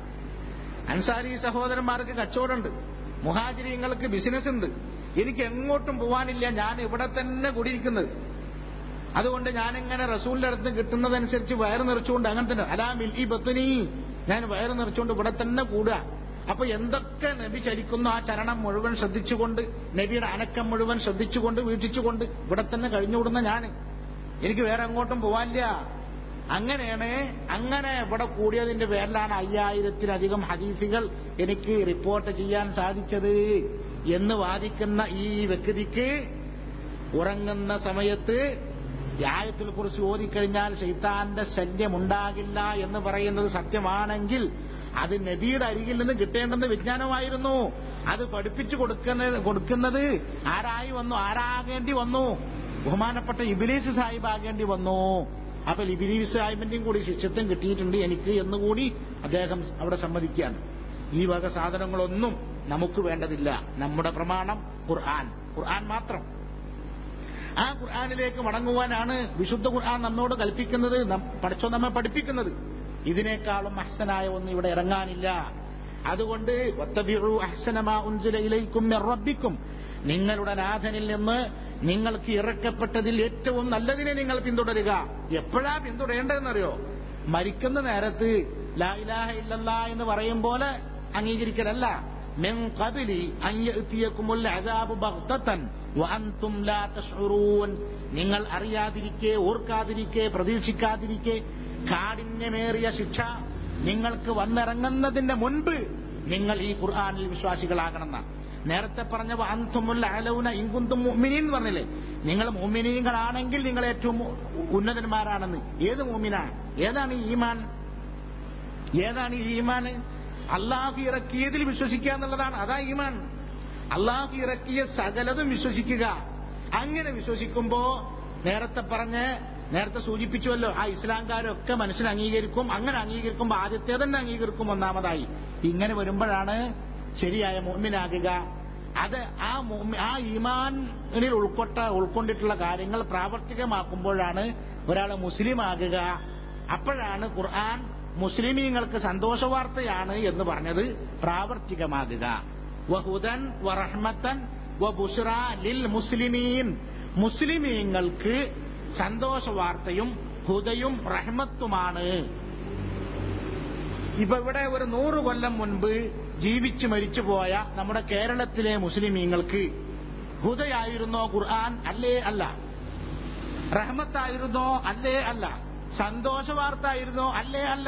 അൻസാരി സഹോദരന്മാർക്ക് കച്ചവടമുണ്ട് മുഹാജിരിങ്ങൾക്ക് ബിസിനസ് ഉണ്ട് എനിക്ക് എങ്ങോട്ടും പോവാനില്ല ഞാൻ ഇവിടെ തന്നെ കൂടിയിരിക്കുന്നത് അതുകൊണ്ട് ഞാനിങ്ങനെ റസൂലിന്റെ അടുത്ത് കിട്ടുന്നതനുസരിച്ച് വയറ് നിറച്ചുകൊണ്ട് അങ്ങനെ തന്നെ അലാ മിൽഹി ബത്തുനി ഞാൻ വയറ് നിറച്ചുകൊണ്ട് ഇവിടെ തന്നെ കൂടുക അപ്പൊ എന്തൊക്കെ നബി ചലിക്കുന്നു ആ ചലനം മുഴുവൻ ശ്രദ്ധിച്ചുകൊണ്ട് നബിയുടെ അനക്കം മുഴുവൻ ശ്രദ്ധിച്ചുകൊണ്ട് വീക്ഷിച്ചുകൊണ്ട് ഇവിടെ തന്നെ കഴിഞ്ഞുകൂടുന്ന ഞാൻ എനിക്ക് വേറെ എങ്ങോട്ടും പോവാനില്ല അങ്ങനെയാണ് അങ്ങനെ ഇവിടെ കൂടിയതിന്റെ പേരിലാണ് അയ്യായിരത്തിലധികം ഹദീസുകൾ എനിക്ക് റിപ്പോർട്ട് ചെയ്യാൻ സാധിച്ചത് എന്ന് വാദിക്കുന്ന ഈ വ്യക്തിക്ക് ഉറങ്ങുന്ന സമയത്ത് യായത്തിൽ കുറിച്ച് ഓതിക്കഴിഞ്ഞാൽ ശൈത്താന്റെ ശല്യമുണ്ടാകില്ല എന്ന് പറയുന്നത് സത്യമാണെങ്കിൽ അത് നബിയുടെ അരികിൽ നിന്ന് കിട്ടേണ്ടുന്ന വിജ്ഞാനമായിരുന്നു അത് പഠിപ്പിച്ചു കൊടുക്കുന്നത് കൊടുക്കുന്നത് ആരായി വന്നു ആരാകേണ്ടി വന്നു ബഹുമാനപ്പെട്ട ഇബിലീസ് സാഹിബ് ആകേണ്ടി വന്നു അപ്പൊ ഇബിലീസ് സാഹിബിന്റെയും കൂടി ശിഷ്യത്വം കിട്ടിയിട്ടുണ്ട് എനിക്ക് എന്നുകൂടി അദ്ദേഹം അവിടെ സമ്മതിക്കുകയാണ് ഈ വക സാധനങ്ങളൊന്നും നമുക്ക് വേണ്ടതില്ല നമ്മുടെ പ്രമാണം ഖുർആൻ ഖുർആൻ മാത്രം ആ ഖുർആാനിലേക്ക് മടങ്ങുവാനാണ് വിശുദ്ധ ഖുർആൻ നമ്മോട് കൽപ്പിക്കുന്നത് നം- പഠിച്ചോ നമ്മെ പഠിപ്പിക്കുന്നത് ഇതിനേക്കാളും അഹ്സനായ ഒന്ന് ഇവിടെ ഇറങ്ങാനില്ല അതുകൊണ്ട് വത്തബിഉ അഹ്സന മാ ഉൻസില ഇലൈക്കും മിർ റബ്ബിക്കും നിങ്ങളുടെ നാഥനിൽ നിന്ന് നിങ്ങൾക്ക് ഇറക്കപ്പെട്ടതിൽ ഏറ്റവും നല്ലതിനെ നിങ്ങൾ പിന്തുടരുക എപ്പോഴാ പിന്തുടരേണ്ടതെന്നറിയോ മരിക്കുന്ന നേരത്ത് ലാ ഇലാഹ ഇല്ലല്ലാ എന്ന് പറയും പോലെ അംഗീകരിക്കലല്ല മിൻ ഖബലി അൻ യഅതിയകുമുൽ അദാബു ബഗ്തതൻ വഅൻതും ലാ തശ്ഉറൂൻ നിങ്ങൾ അറിയാതിരിക്കെ ഓർക്കാതിരിക്കെ പ്രതീക്ഷിക്കാതിരിക്കെ കാഠിന്യമേറിയ ശിക്ഷ നിങ്ങൾക്ക് വന്നിറങ്ങുന്നതിന്റെ മുൻപ് നിങ്ങൾ ഈ ഖുർആനിൽ വിശ്വാസികളാകണമെന്ന നേരത്തെ പറഞ്ഞ അന്തുമുൽ അലൗന ഇങ്കുന്തും മുഅ്മിനീൻ എന്ന് പറഞ്ഞില്ലേ നിങ്ങൾ മുഅ്മിനീങ്ങളാണെങ്കിൽ നിങ്ങൾ ഏറ്റവും ഉന്നതന്മാരാണെന്ന് ഏത് മുഅ്മിന ഏതാണ് ഈ ഈമാൻ ഏതാണ് ഈ ഈമാൻ അള്ളാഹു ഇറക്കിയതിൽ വിശ്വസിക്കുക എന്നുള്ളതാണ് അതാ ഈമാൻ അള്ളാഹു ഇറക്കിയ സകലതും വിശ്വസിക്കുക അങ്ങനെ വിശ്വസിക്കുമ്പോ നേരത്തെ പറഞ്ഞ് നേരത്തെ സൂചിപ്പിച്ചുവല്ലോ ആ ഇസ്ലാംകാരൊക്കെ മനുഷ്യൻ അംഗീകരിക്കും അങ്ങനെ അംഗീകരിക്കുമ്പോൾ ആദ്യത്തെ തന്നെ അംഗീകരിക്കും ഒന്നാമതായി ഇങ്ങനെ വരുമ്പോഴാണ് ശരിയായ മുഅ്മിനാകുക അത് ആ മുഅ്മി- ആ ഈമാനിൽ ഉൾക്കൊട്ട ഉൾക്കൊണ്ടിട്ടുള്ള കാര്യങ്ങൾ പ്രാവർത്തികമാക്കുമ്പോഴാണ് ഒരാൾ മുസ്ലിം ആകുക അപ്പോഴാണ് ഖുർആൻ മുസ്ലിമീങ്ങൾക്ക് സന്തോഷവാർത്തയാണ് എന്ന് പറഞ്ഞത് പ്രാവർത്തികമാകുക വഹുദൻ വറഹ്മത്തൻ വബുഷ്റ ലിൽ മുസ്ലിമീൻ മുസ്ലിമീങ്ങൾക്ക് സന്തോഷവാർത്തയും ഹുദയും റഹ്മത്തുമാണ് ഇപ്പൊ ഇവിടെ ഒരു നൂറ് കൊല്ലം മുൻപ് ജീവിച്ചു മരിച്ചുപോയ നമ്മുടെ കേരളത്തിലെ മുസ്ലിമീങ്ങൾക്ക് ഹുദയായിരുന്നോ ഖുർആൻ അല്ലേ അല്ല റഹ്മത്തായിരുന്നോ അല്ലേ അല്ല സന്തോഷവാർത്ത ആയിരുന്നോ അല്ലേ അല്ല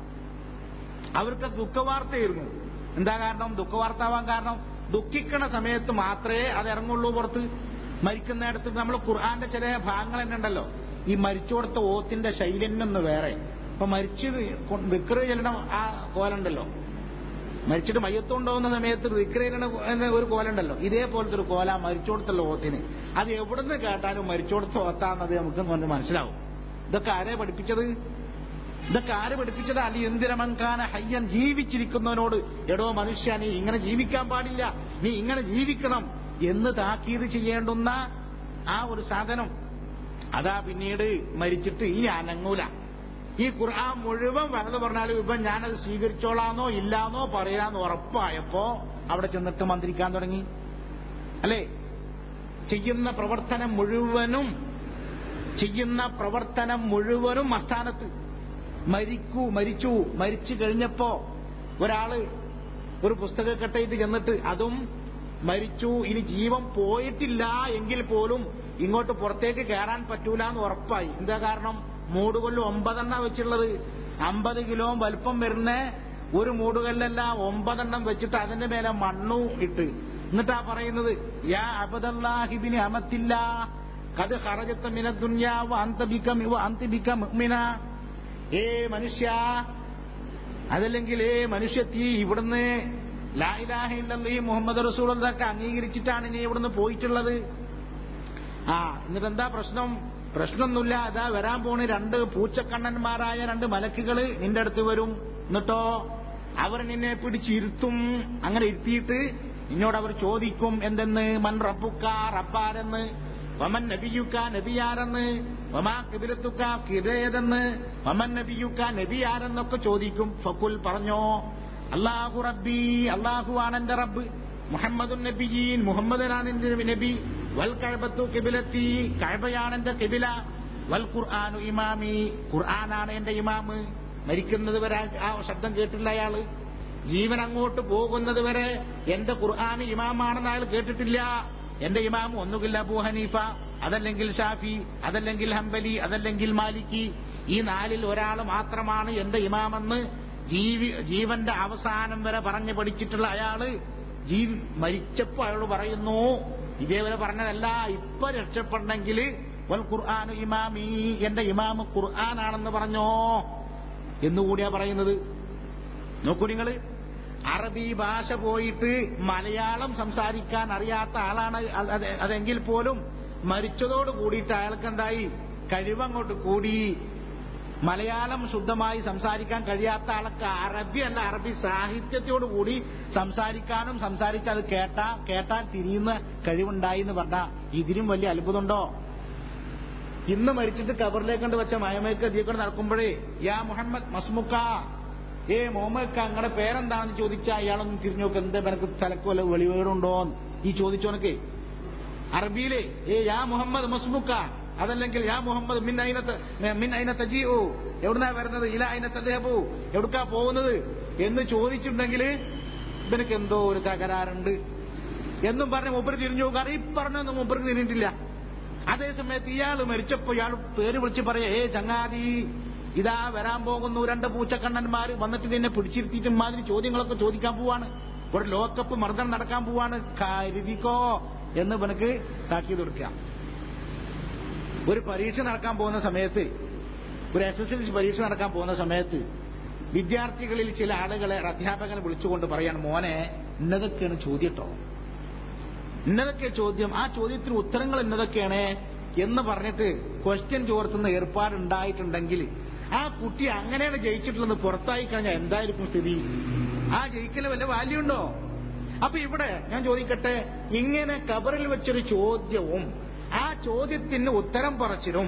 അവർക്ക് ദുഃഖവാർത്തയായിരുന്നു എന്താ കാരണം ദുഃഖവാർത്താവാൻ കാരണം ദുഃഖിക്കണ സമയത്ത് മാത്രമേ അത് ഇറങ്ങുള്ളൂ പുറത്ത് മരിക്കുന്നിടത്ത് നമ്മൾ ഖുർആന്റെ ചില ഭാഗങ്ങൾ തന്നെ ഉണ്ടല്ലോ ഈ മരിച്ചു കൊടുത്ത ഓത്തിന്റെ ശൈലന്നൊന്ന് വേറെ ഇപ്പൊ മരിച്ചു വിക്ര ചെല്ലണ ആ കോലുണ്ടല്ലോ മരിച്ചിട്ട് മയ്യത്തുണ്ടാവുന്ന സമയത്ത് വിക്രയിലണ ഒരു കോലുണ്ടല്ലോ ഇതേപോലത്തെ ഒരു കോല മരിച്ചോടത്തുള്ള ഓത്തിന് അത് എവിടുന്ന് കേട്ടാലും മരിച്ചോടത്ത് ഓത്താന്നത് നമുക്ക് മനസ്സിലാവും ഇതൊക്കെ ആരെ പഠിപ്പിച്ചത് ഇതൊക്കെ ആര് പഠിപ്പിച്ചത് അലി എന്തിരമങ്കാന ഹയ്യൻ ജീവിച്ചിരിക്കുന്നവനോട് എടോ മനുഷ്യ നീ ഇങ്ങനെ ജീവിക്കാൻ പാടില്ല നീ ഇങ്ങനെ ജീവിക്കണം എന്ന് താക്കീത് ചെയ്യേണ്ടുന്ന ആ ഒരു സാധനം അതാ പിന്നീട് മരിച്ചിട്ട് ഈ അനങ്ങൂല ഈ ഖുർആൻ മുഴുവൻ വലത് പറഞ്ഞാലും ഇപ്പം ഞാനത് സ്വീകരിച്ചോളാന്നോ ഇല്ലാന്നോ പറയാന്നോ ഉറപ്പായപ്പോ അവിടെ ചെന്നിട്ട് മന്ത്രിക്കാൻ തുടങ്ങി അല്ലേ ചെയ്യുന്ന പ്രവർത്തനം മുഴുവനും ചെയ്യുന്ന പ്രവർത്തനം മുഴുവനും അസ്ഥാനത്ത് മരിക്കൂ മരിച്ചു മരിച്ചു കഴിഞ്ഞപ്പോ ഒരാള് ഒരു പുസ്തകക്കെട്ടയിട്ട് ചെന്നിട്ട് അതും മരിച്ചു ഇനി ജീവൻ പോയിട്ടില്ല എങ്കിൽ പോലും ഇങ്ങോട്ട് പുറത്തേക്ക് കയറാൻ പറ്റൂല എന്ന് ഉറപ്പായി എന്താ കാരണം മൂടുകൊല്ല് ഒമ്പതെണ്ണ വെച്ചുള്ളത് അമ്പത് കിലോ വലിപ്പം വരുന്ന ഒരു മൂടുകല്ലല്ല ഒമ്പതെണ്ണം വെച്ചിട്ട് അതിന്റെ മേലെ മണ്ണു ഇട്ട് എന്നിട്ടാ പറയുന്നത് യാ അബദല്ലാഹിബിന് അമത്തില്ല കത് ഹറജത്ത മിന ദുന്യാവ് അന്തബിക്കം ഇവ അന്തിബിക്കം മുഅ്മിന ഏ മനുഷ്യ അതല്ലെങ്കിൽ ഏ മനുഷ്യത്തി ഇവിടുന്ന് ലായിലാഹില്ലെന്ന് ഈ മുഹമ്മദ് റസൂളൊക്കെ അംഗീകരിച്ചിട്ടാണ് നീ ഇവിടുന്ന് പോയിട്ടുള്ളത് ആ എന്നിട്ട് എന്താ പ്രശ്നം പ്രശ്നമൊന്നുമില്ല അതാ വരാൻ പോണ് രണ്ട് പൂച്ചക്കണ്ണന്മാരായ രണ്ട് മലക്കുകള് നിന്റെ അടുത്ത് വരും എന്നിട്ടോ അവർ നിന്നെ പിടിച്ചിരുത്തും അങ്ങനെ ഇരുത്തിയിട്ട് നിന്നോട് അവർ ചോദിക്കും എന്തെന്ന് മൻ റബ്ബുക്ക റബ്ബാരെന്ന് വമൻ നബിയുക്ക നബിയാരെന്ന് വമാ കിബിലത്തുക്ക കിബേതെന്ന് വമൻ നബിയുക്ക നബിയാരെന്നൊക്കെ ചോദിക്കും ഫക്കുൽ പറഞ്ഞോ അള്ളാഹു റബ്ബി അള്ളാഹു ആണ് എന്റെ റബ്ബ് മുഹമ്മദുൻ നബിയീൻ മുഹമ്മദനാണ് എന്റെ നബി വൽ കഴബത്തു കിബിലത്തി കഴബയാണ് എന്റെ കിബില വൽ ഖുർആാനു ഇമാമി ഖുർആനാണ് എന്റെ ഇമാമ് മരിക്കുന്നത് വരെ ആ ശബ്ദം കേട്ടില്ല അയാള് ജീവൻ അങ്ങോട്ട് പോകുന്നത് വരെ എന്റെ ഖുർആൻ ഇമാമാണെന്ന് അയാൾ കേട്ടിട്ടില്ല എന്റെ ഇമാം ഒന്നുകിൽ അബൂ ഹനീഫ അതല്ലെങ്കിൽ ഷാഫി അതല്ലെങ്കിൽ ഹംബലി അതല്ലെങ്കിൽ മാലിക്കി ഈ നാലിൽ ഒരാൾ മാത്രമാണ് എന്റെ ഇമാമെന്ന് ജീവി ജീവന്റെ അവസാനം വരെ പറഞ്ഞു പഠിച്ചിട്ടുള്ള അയാള് ജീവി മരിച്ചപ്പോ അയാൾ പറയുന്നു ഇതേവരെ പറഞ്ഞതല്ല ഇപ്പൊ രക്ഷപ്പെടണമെങ്കിൽ വൽ ഖുർആാനു ഇമാമി എന്റെ ഇമാമ് ഖുർആനാണെന്ന് പറഞ്ഞോ എന്നുകൂടിയാ പറയുന്നത് നോക്കൂ നിങ്ങള് അറബി ഭാഷ പോയിട്ട് മലയാളം സംസാരിക്കാൻ അറിയാത്ത ആളാണ് അത് അതെങ്കിൽ പോലും മരിച്ചതോട് കൂടിയിട്ട് അയാൾക്ക് എന്തായി കഴിവങ്ങോട്ട് കൂടി മലയാളം ശുദ്ധമായി സംസാരിക്കാൻ കഴിയാത്ത ആൾക്ക് അറബി അല്ല അറബി സാഹിത്യത്തോടു കൂടി സംസാരിക്കാനും സംസാരിച്ച് അത് കേട്ടാ കേട്ടാൽ തിരിയുന്ന കഴിവുണ്ടായി എന്ന് പറഞ്ഞാ ഇതിലും വലിയ അത്ഭുതമുണ്ടോ ഇന്ന് മരിച്ചിട്ട് കബറിലേക്ക് കണ്ട് വെച്ച മയമേക്ക് അധികം നടക്കുമ്പോഴേ യാ മുഹമ്മദ് മസ്മുക്ക ഏ മുഹമ്മദ് അങ്ങടെ പേരെന്താണെന്ന് ചോദിച്ചാൽ അയാളൊന്നും തിരിഞ്ഞു നോക്ക് എന്താ എനിക്ക് തലക്ക് വല്ല വെളിവേടുണ്ടോ ഈ ചോദിച്ചോനക്ക് അറബിയിലെ ഏ യാ മുഹമ്മദ് മസ്ബുക്ക അതല്ലെങ്കിൽ യാ മുഹമ്മദ് മിൻ അയിനത്ത് മിൻ അയിനത്ത് ജീഉ എവിടുന്നാ വരുന്നത് ഇല അയിനത്ത് ദേബു എവിടുക്കാ പോകുന്നത് എന്ന് ചോദിച്ചിട്ടുണ്ടെങ്കിൽ ഇവനക്ക് എന്തോ ഒരു തകരാറുണ്ട് എന്നും പറഞ്ഞ് മൂപ്പര് തിരിഞ്ഞു പോകും കാരണം ഈ പറഞ്ഞൊന്നും മൂപ്പർക്ക് തിരിഞ്ഞിട്ടില്ല അതേ സമയത്ത് ഇയാൾ മരിച്ചപ്പോ ഇയാൾ പേര് വിളിച്ച് പറയാ ഏ ചങ്ങാതി ഇതാ വരാൻ പോകുന്നു രണ്ട് പൂച്ചക്കണ്ണന്മാർ വന്നിട്ട് നിന്നെ പിടിച്ചിരുത്തിയിട്ടും മാതിരി ചോദ്യങ്ങളൊക്കെ ചോദിക്കാൻ പോവാണ് ഒരു ലോകകപ്പ് മർദ്ദനം നടക്കാൻ പോവാണ് കരുതിക്കോ എന്ന് ഇവനക്ക് താക്കീത് കൊടുക്കാം ഒരു പരീക്ഷ നടക്കാൻ പോകുന്ന സമയത്ത് ഒരു എസ് എസ് എൽ സി പരീക്ഷ നടക്കാൻ പോകുന്ന സമയത്ത് വിദ്യാർത്ഥികളിൽ ചില ആളുകളെ അധ്യാപകനെ വിളിച്ചുകൊണ്ട് പറയാണ് മോനെ ഇന്നതൊക്കെയാണ് ചോദ്യട്ടോ ഇന്നതൊക്കെ ചോദ്യം ആ ചോദ്യത്തിന് ഉത്തരങ്ങൾ ഇന്നതൊക്കെയാണ് എന്ന് പറഞ്ഞിട്ട് ക്വസ്റ്റ്യൻ ചോർത്തുന്ന ഏർപ്പാട് ഉണ്ടായിട്ടുണ്ടെങ്കിൽ ആ കുട്ടി അങ്ങനെയാണ് ജയിച്ചിട്ടുള്ളത് പുറത്തായി കഴിഞ്ഞാൽ എന്തായിരിക്കും സ്ഥിതി ആ ജയിക്കല് വല്ല വാല്യൂ ഉണ്ടോ അപ്പൊ ഇവിടെ ഞാൻ ചോദിക്കട്ടെ ഇങ്ങനെ കബറിൽ വെച്ചൊരു ചോദ്യവും ആ ചോദ്യത്തിന് ഉത്തരം പറച്ചിലും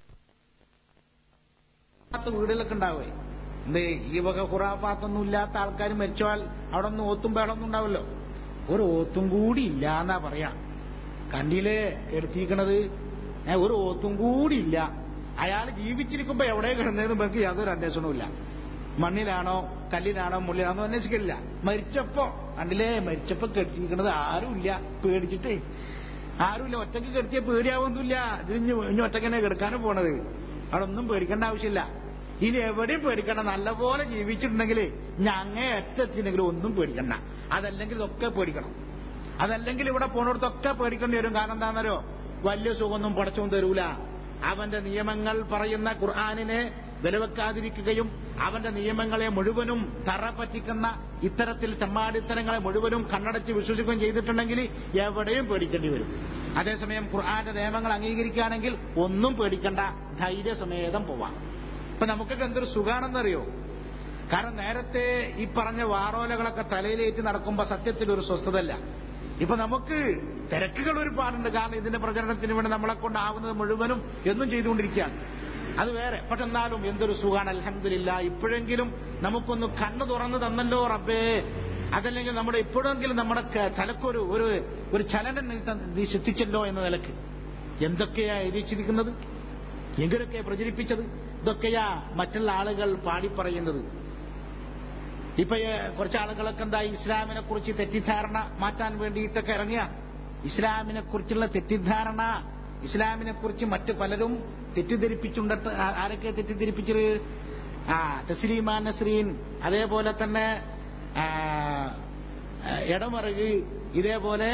വീടുകളൊക്കെ ഉണ്ടാവേ എന്തേ ഈ വക ഖുറാഫാത്തൊന്നും ഇല്ലാത്ത ആൾക്കാർ മരിച്ചാൽ അവിടെ ഒന്നും ഓത്തും ബേളൊന്നും ഉണ്ടാവല്ലോ ഒരു ഓത്തും കൂടി ഇല്ല എന്നാ പറയാ കണ്ടില്ലേ എടുത്തിരിക്കണത് ഏ, ഒരു ഓത്തും കൂടി ഇല്ല അയാൾ ജീവിച്ചിരിക്കുമ്പോ എവിടെ കിടന്നതെന്ന് നമുക്ക് യാതൊരു അന്വേഷണവും ഇല്ല മണ്ണിലാണോ കല്ലിലാണോ മുള്ളിലാണോ അന്വേഷിക്കില്ല മരിച്ചപ്പോ കണ്ടില്ലേ മരിച്ചപ്പോ കെടുത്തിരിക്കണത് ആരുമില്ല പേടിച്ചിട്ട് ആരുമില്ല ഒറ്റയ്ക്ക് കെടുത്തിയ പേടിയാവൊന്നുമില്ല ഇത് ഇനി ഇനി ഒറ്റക്കന്നെ കിടക്കാനും പോണത് അവിടെ ഒന്നും പേടിക്കേണ്ട ആവശ്യമില്ല ഇനി എവിടെയും പേടിക്കണ്ട നല്ലപോലെ ജീവിച്ചിട്ടുണ്ടെങ്കിൽ ഞങ്ങ എത്തെത്തിനെങ്കിലും ഒന്നും പേടിക്കണ്ട അതല്ലെങ്കിൽ ഇതൊക്കെ പേടിക്കണം അതല്ലെങ്കിൽ ഇവിടെ പോണോടത്തൊക്കെ പേടിക്കേണ്ടി വരും കാരണം എന്താണെന്നറിയോ വലിയ സുഖമൊന്നും പടച്ചോൻ തരൂല അവന്റെ നിയമങ്ങൾ പറയുന്ന ഖുർആാനിനെ വിലവെക്കാതിരിക്കുകയും അവന്റെ നിയമങ്ങളെ മുഴുവനും തറ പറ്റിക്കുന്ന ഇത്തരത്തിൽ തെമ്മാടിത്തരങ്ങളെ മുഴുവനും കണ്ണടച്ച് വിശ്വസിക്കുകയും ചെയ്തിട്ടുണ്ടെങ്കിൽ എവിടെയും പേടിക്കേണ്ടി വരും അതേസമയം ഖുർആന്റെ നിയമങ്ങൾ അംഗീകരിക്കുകയാണെങ്കിൽ ഒന്നും പേടിക്കണ്ട ധൈര്യസമേതം പോവാം ഇപ്പൊ നമുക്കൊക്കെ എന്തൊരു സുഖാണെന്നറിയോ കാരണം നേരത്തെ ഈ പറഞ്ഞ വാറോലകളൊക്കെ തലയിലേറ്റ് നടക്കുമ്പോ സത്യത്തിൽ ഒരു സ്വസ്ഥതല്ല ഇപ്പൊ നമുക്ക് തിരക്കുകൾ ഒരുപാടുണ്ട് കാരണം ഇതിന്റെ പ്രചരണത്തിന് വേണ്ടി നമ്മളെ കൊണ്ടാവുന്നത് മുഴുവനും എന്നും ചെയ്തുകൊണ്ടിരിക്കുകയാണ് അത് വേറെ പക്ഷെ എന്നാലും എന്തൊരു സുഖാണ് അലഹമില്ല ഇപ്പോഴെങ്കിലും നമുക്കൊന്ന് കണ്ണു തുറന്നു തന്നല്ലോ റബ്ബേ അതല്ലെങ്കിൽ നമ്മുടെ ഇപ്പോഴെങ്കിലും നമ്മുടെ ക- തലക്കൊരു ഒരു ഒരു ചലനം നീ ത- നീ ശ്രദ്ധിച്ചല്ലോ എന്ന നിലക്ക് എന്തൊക്കെയാ എഴുതിച്ചിരിക്കുന്നത് എങ്ങനെയൊക്കെ പ്രചരിപ്പിച്ചത് ഇതൊക്കെയാ മറ്റുള്ള ആളുകൾ പാടിപ്പറയുന്നത് ഇപ്പൊ ഏ, കുറച്ച് ആളുകളൊക്കെ എന്താ ഇസ്ലാമിനെ കുറിച്ച് തെറ്റിദ്ധാരണ മാറ്റാൻ വേണ്ടിയിട്ടൊക്കെ ഇറങ്ങിയ ഇസ്ലാമിനെ കുറിച്ചുള്ള തെറ്റിദ്ധാരണ ഇസ്ലാമിനെ കുറിച്ച് മറ്റു പലരും തെറ്റിദ്ധരിപ്പിച്ചുണ്ടിട്ട് ആ- ആരൊക്കെ തെറ്റിദ്ധരിപ്പിച്ചത് ആ തസ്ലീമാ നസ്രീൻ അതേപോലെ തന്നെ ആ, ആ, ഇടമറുക് ഇതേപോലെ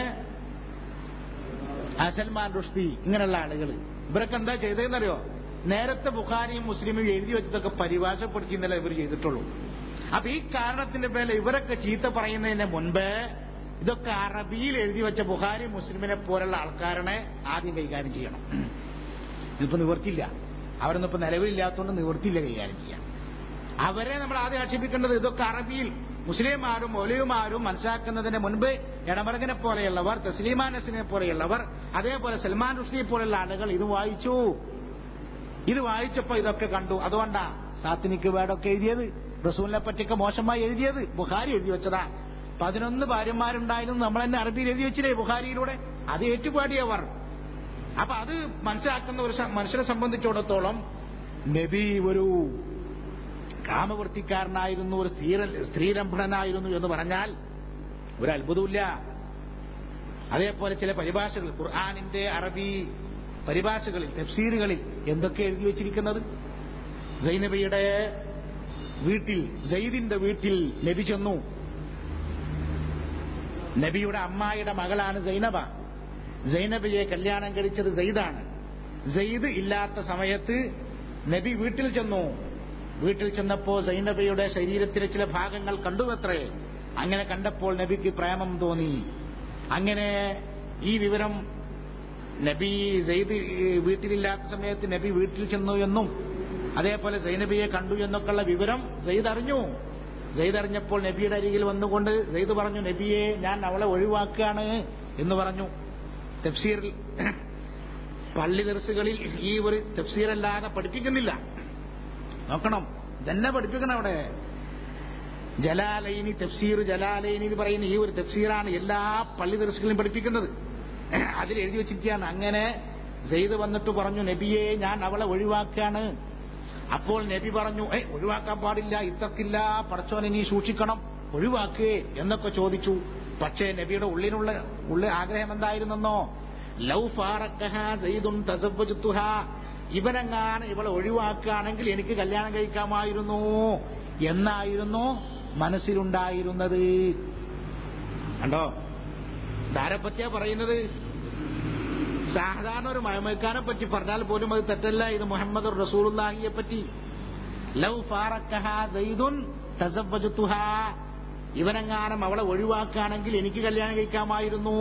ആ, സൽമാൻ റുഷ്ദി ഇങ്ങനെയുള്ള ആളുകൾ ഇവരൊക്കെ എന്താ ചെയ്തതെന്നറിയോ നേരത്തെ ബുഖാരിയും മുസ്ലിമും എഴുതി വെച്ചതൊക്കെ പരിഭാഷപ്പെടുത്തി ഇന്നലെ ഇവർ ചെയ്തിട്ടുള്ളൂ അപ്പൊ ഈ കാരണത്തിന്റെ പേരിൽ ഇവരൊക്കെ ചീത്ത പറയുന്നതിന് മുൻപ് ഇതൊക്കെ അറബിയിൽ എഴുതി വെച്ച ബുഖാരി മുസ്ലിമിനെ പോലുള്ള ആൾക്കാരനെ ആദ്യം കൈകാര്യം ചെയ്യണം ഇതിപ്പോ നിവർത്തില്ല അവരൊന്നും ഇപ്പൊ നിലവിലില്ലാത്തതുകൊണ്ട് നിവർത്തില്ല കൈകാര്യം ചെയ്യാൻ അവരെ നമ്മൾ ആദ്യം ആക്ഷേപിക്കേണ്ടത് ഇതൊക്കെ അറബിയിൽ മുസ്ലിംമാരും മൗലിയുമാരും മനസ്സിലാക്കുന്നതിന് മുൻപ് ഇടമറകിനെ പോലെയുള്ളവർ തസ്ലീമാനസിനെ പോലെയുള്ളവർ അതേപോലെ സൽമാൻ റുഷ്ദിയെ പോലെയുള്ള ആളുകൾ ഇത് വായിച്ചു ഇത് വായിച്ചപ്പോ ഇതൊക്കെ കണ്ടു അതുകൊണ്ടാ സാത്തിനിക്ക് വേടൊക്കെ എഴുതിയത് റസൂലിനെ പറ്റിയൊക്കെ മോശമായി എഴുതിയത് ബുഹാരി എഴുതി വെച്ചതാ പതിനൊന്ന് ഭാര്യന്മാരുണ്ടായിരുന്നു നമ്മൾ തന്നെ അറബിയിൽ എഴുതി വെച്ചില്ലേ ബുഹാരിയിലൂടെ അത് ഏറ്റുപാടിയവർ അപ്പൊ അത് മനസ്സിലാക്കുന്ന ഒരു സ- മനുഷ്യനെ സംബന്ധിച്ചിടത്തോളം നബി ഒരു കാമവൃത്തിക്കാരനായിരുന്നു ഒരു സ്ത്രീ സ്ത്രീരംഭണനായിരുന്നു എന്ന് പറഞ്ഞാൽ ഒരു അത്ഭുതമില്ല അതേപോലെ ചില പരിഭാഷകൾ ഖുർആാനിന്റെ അറബി പരിഭാഷകളിൽ തഫ്സീറുകളിൽ എന്തൊക്കെ എഴുതി വച്ചിരിക്കുന്നത് സൈനബിയുടെ വീട്ടിൽ സയ്യിദിന്റെ വീട്ടിൽ നബി ചെന്നു നബിയുടെ അമ്മായിയുടെ മകളാണ് സൈനബ സൈനബിയെ കല്യാണം കഴിച്ചത് സെയ്ദാണ് സെയ്ദ് ഇല്ലാത്ത സമയത്ത് നബി വീട്ടിൽ ചെന്നു വീട്ടിൽ ചെന്നപ്പോ സൈനബയുടെ ശരീരത്തിലെ ചില ഭാഗങ്ങൾ കണ്ടുവത്രേ അങ്ങനെ കണ്ടപ്പോൾ നബിക്ക് പ്രേമം തോന്നി അങ്ങനെ ഈ വിവരം നബി സെയ്ദ് വീട്ടിലില്ലാത്ത സമയത്ത് നബി വീട്ടിൽ ചെന്നു എന്നും അതേപോലെ സൈനബിയെ കണ്ടു എന്നൊക്കെയുള്ള വിവരം സെയ്ദ് അറിഞ്ഞു സെയ്ദ് അറിഞ്ഞപ്പോൾ നബിയുടെ അരികിൽ വന്നുകൊണ്ട് സെയ്ദ് പറഞ്ഞു നബിയെ ഞാൻ അവളെ ഒഴിവാക്കുകയാണ് എന്ന് പറഞ്ഞു തഫ്സീറിൽ പള്ളി ദർസുകളിൽ ഈ ഒരു തഫ്സീറല്ലാതെ പഠിപ്പിക്കുന്നില്ല നോക്കണം തന്നെ പഠിപ്പിക്കണം അവിടെ ജലാലൈനി തഫ്സീർ ജലാലൈനി എന്ന് പറയുന്ന ഈ ഒരു തഫ്സീറാണ് എല്ലാ പള്ളി ദർസുകളിലും പഠിപ്പിക്കുന്നത് അതിൽ എഴുതി വെച്ചിരിക്കുകയാണ് അങ്ങനെ സെയ്ത് വന്നിട്ട് പറഞ്ഞു നബിയെ ഞാൻ അവളെ ഒഴിവാക്കാണ് അപ്പോൾ നബി പറഞ്ഞു ഏ ഒഴിവാക്കാൻ പാടില്ല ഇത്തക്കില്ല പടച്ചോനെ നീ സൂക്ഷിക്കണം ഒഴിവാക്കേ എന്നൊക്കെ ചോദിച്ചു പക്ഷേ നബിയുടെ ഉള്ളിലുള്ള ഉള്ളിൽ ആഗ്രഹം എന്തായിരുന്നെന്നോ ലൗ ഫാറക്കഹ സെയ്തുൻ തസവ്വജുത്തുഹ ഇവനെങ്ങാണ് ഇവളെ ഒഴിവാക്കുകയാണെങ്കിൽ എനിക്ക് കല്യാണം കഴിക്കാമായിരുന്നു എന്നായിരുന്നു മനസ്സിലുണ്ടായിരുന്നത് കണ്ടോ ധാരെ പറ്റിയാ പറയുന്നത് സാധാരണ ഒരു മഴമക്കാനെ പറ്റി പറഞ്ഞാൽ പോലും അത് തെറ്റല്ല ഇത് മുഹമ്മദ് റസൂലുള്ളാഹിയെ പറ്റി ലൗ ഫാറക്കഹ സെയ്തുൻ തസവ്വജുത്തുഹ ഇവനെങ്ങാനും അവളെ ഒഴിവാക്കുകയാണെങ്കിൽ എനിക്ക് കല്യാണം കഴിക്കാമായിരുന്നു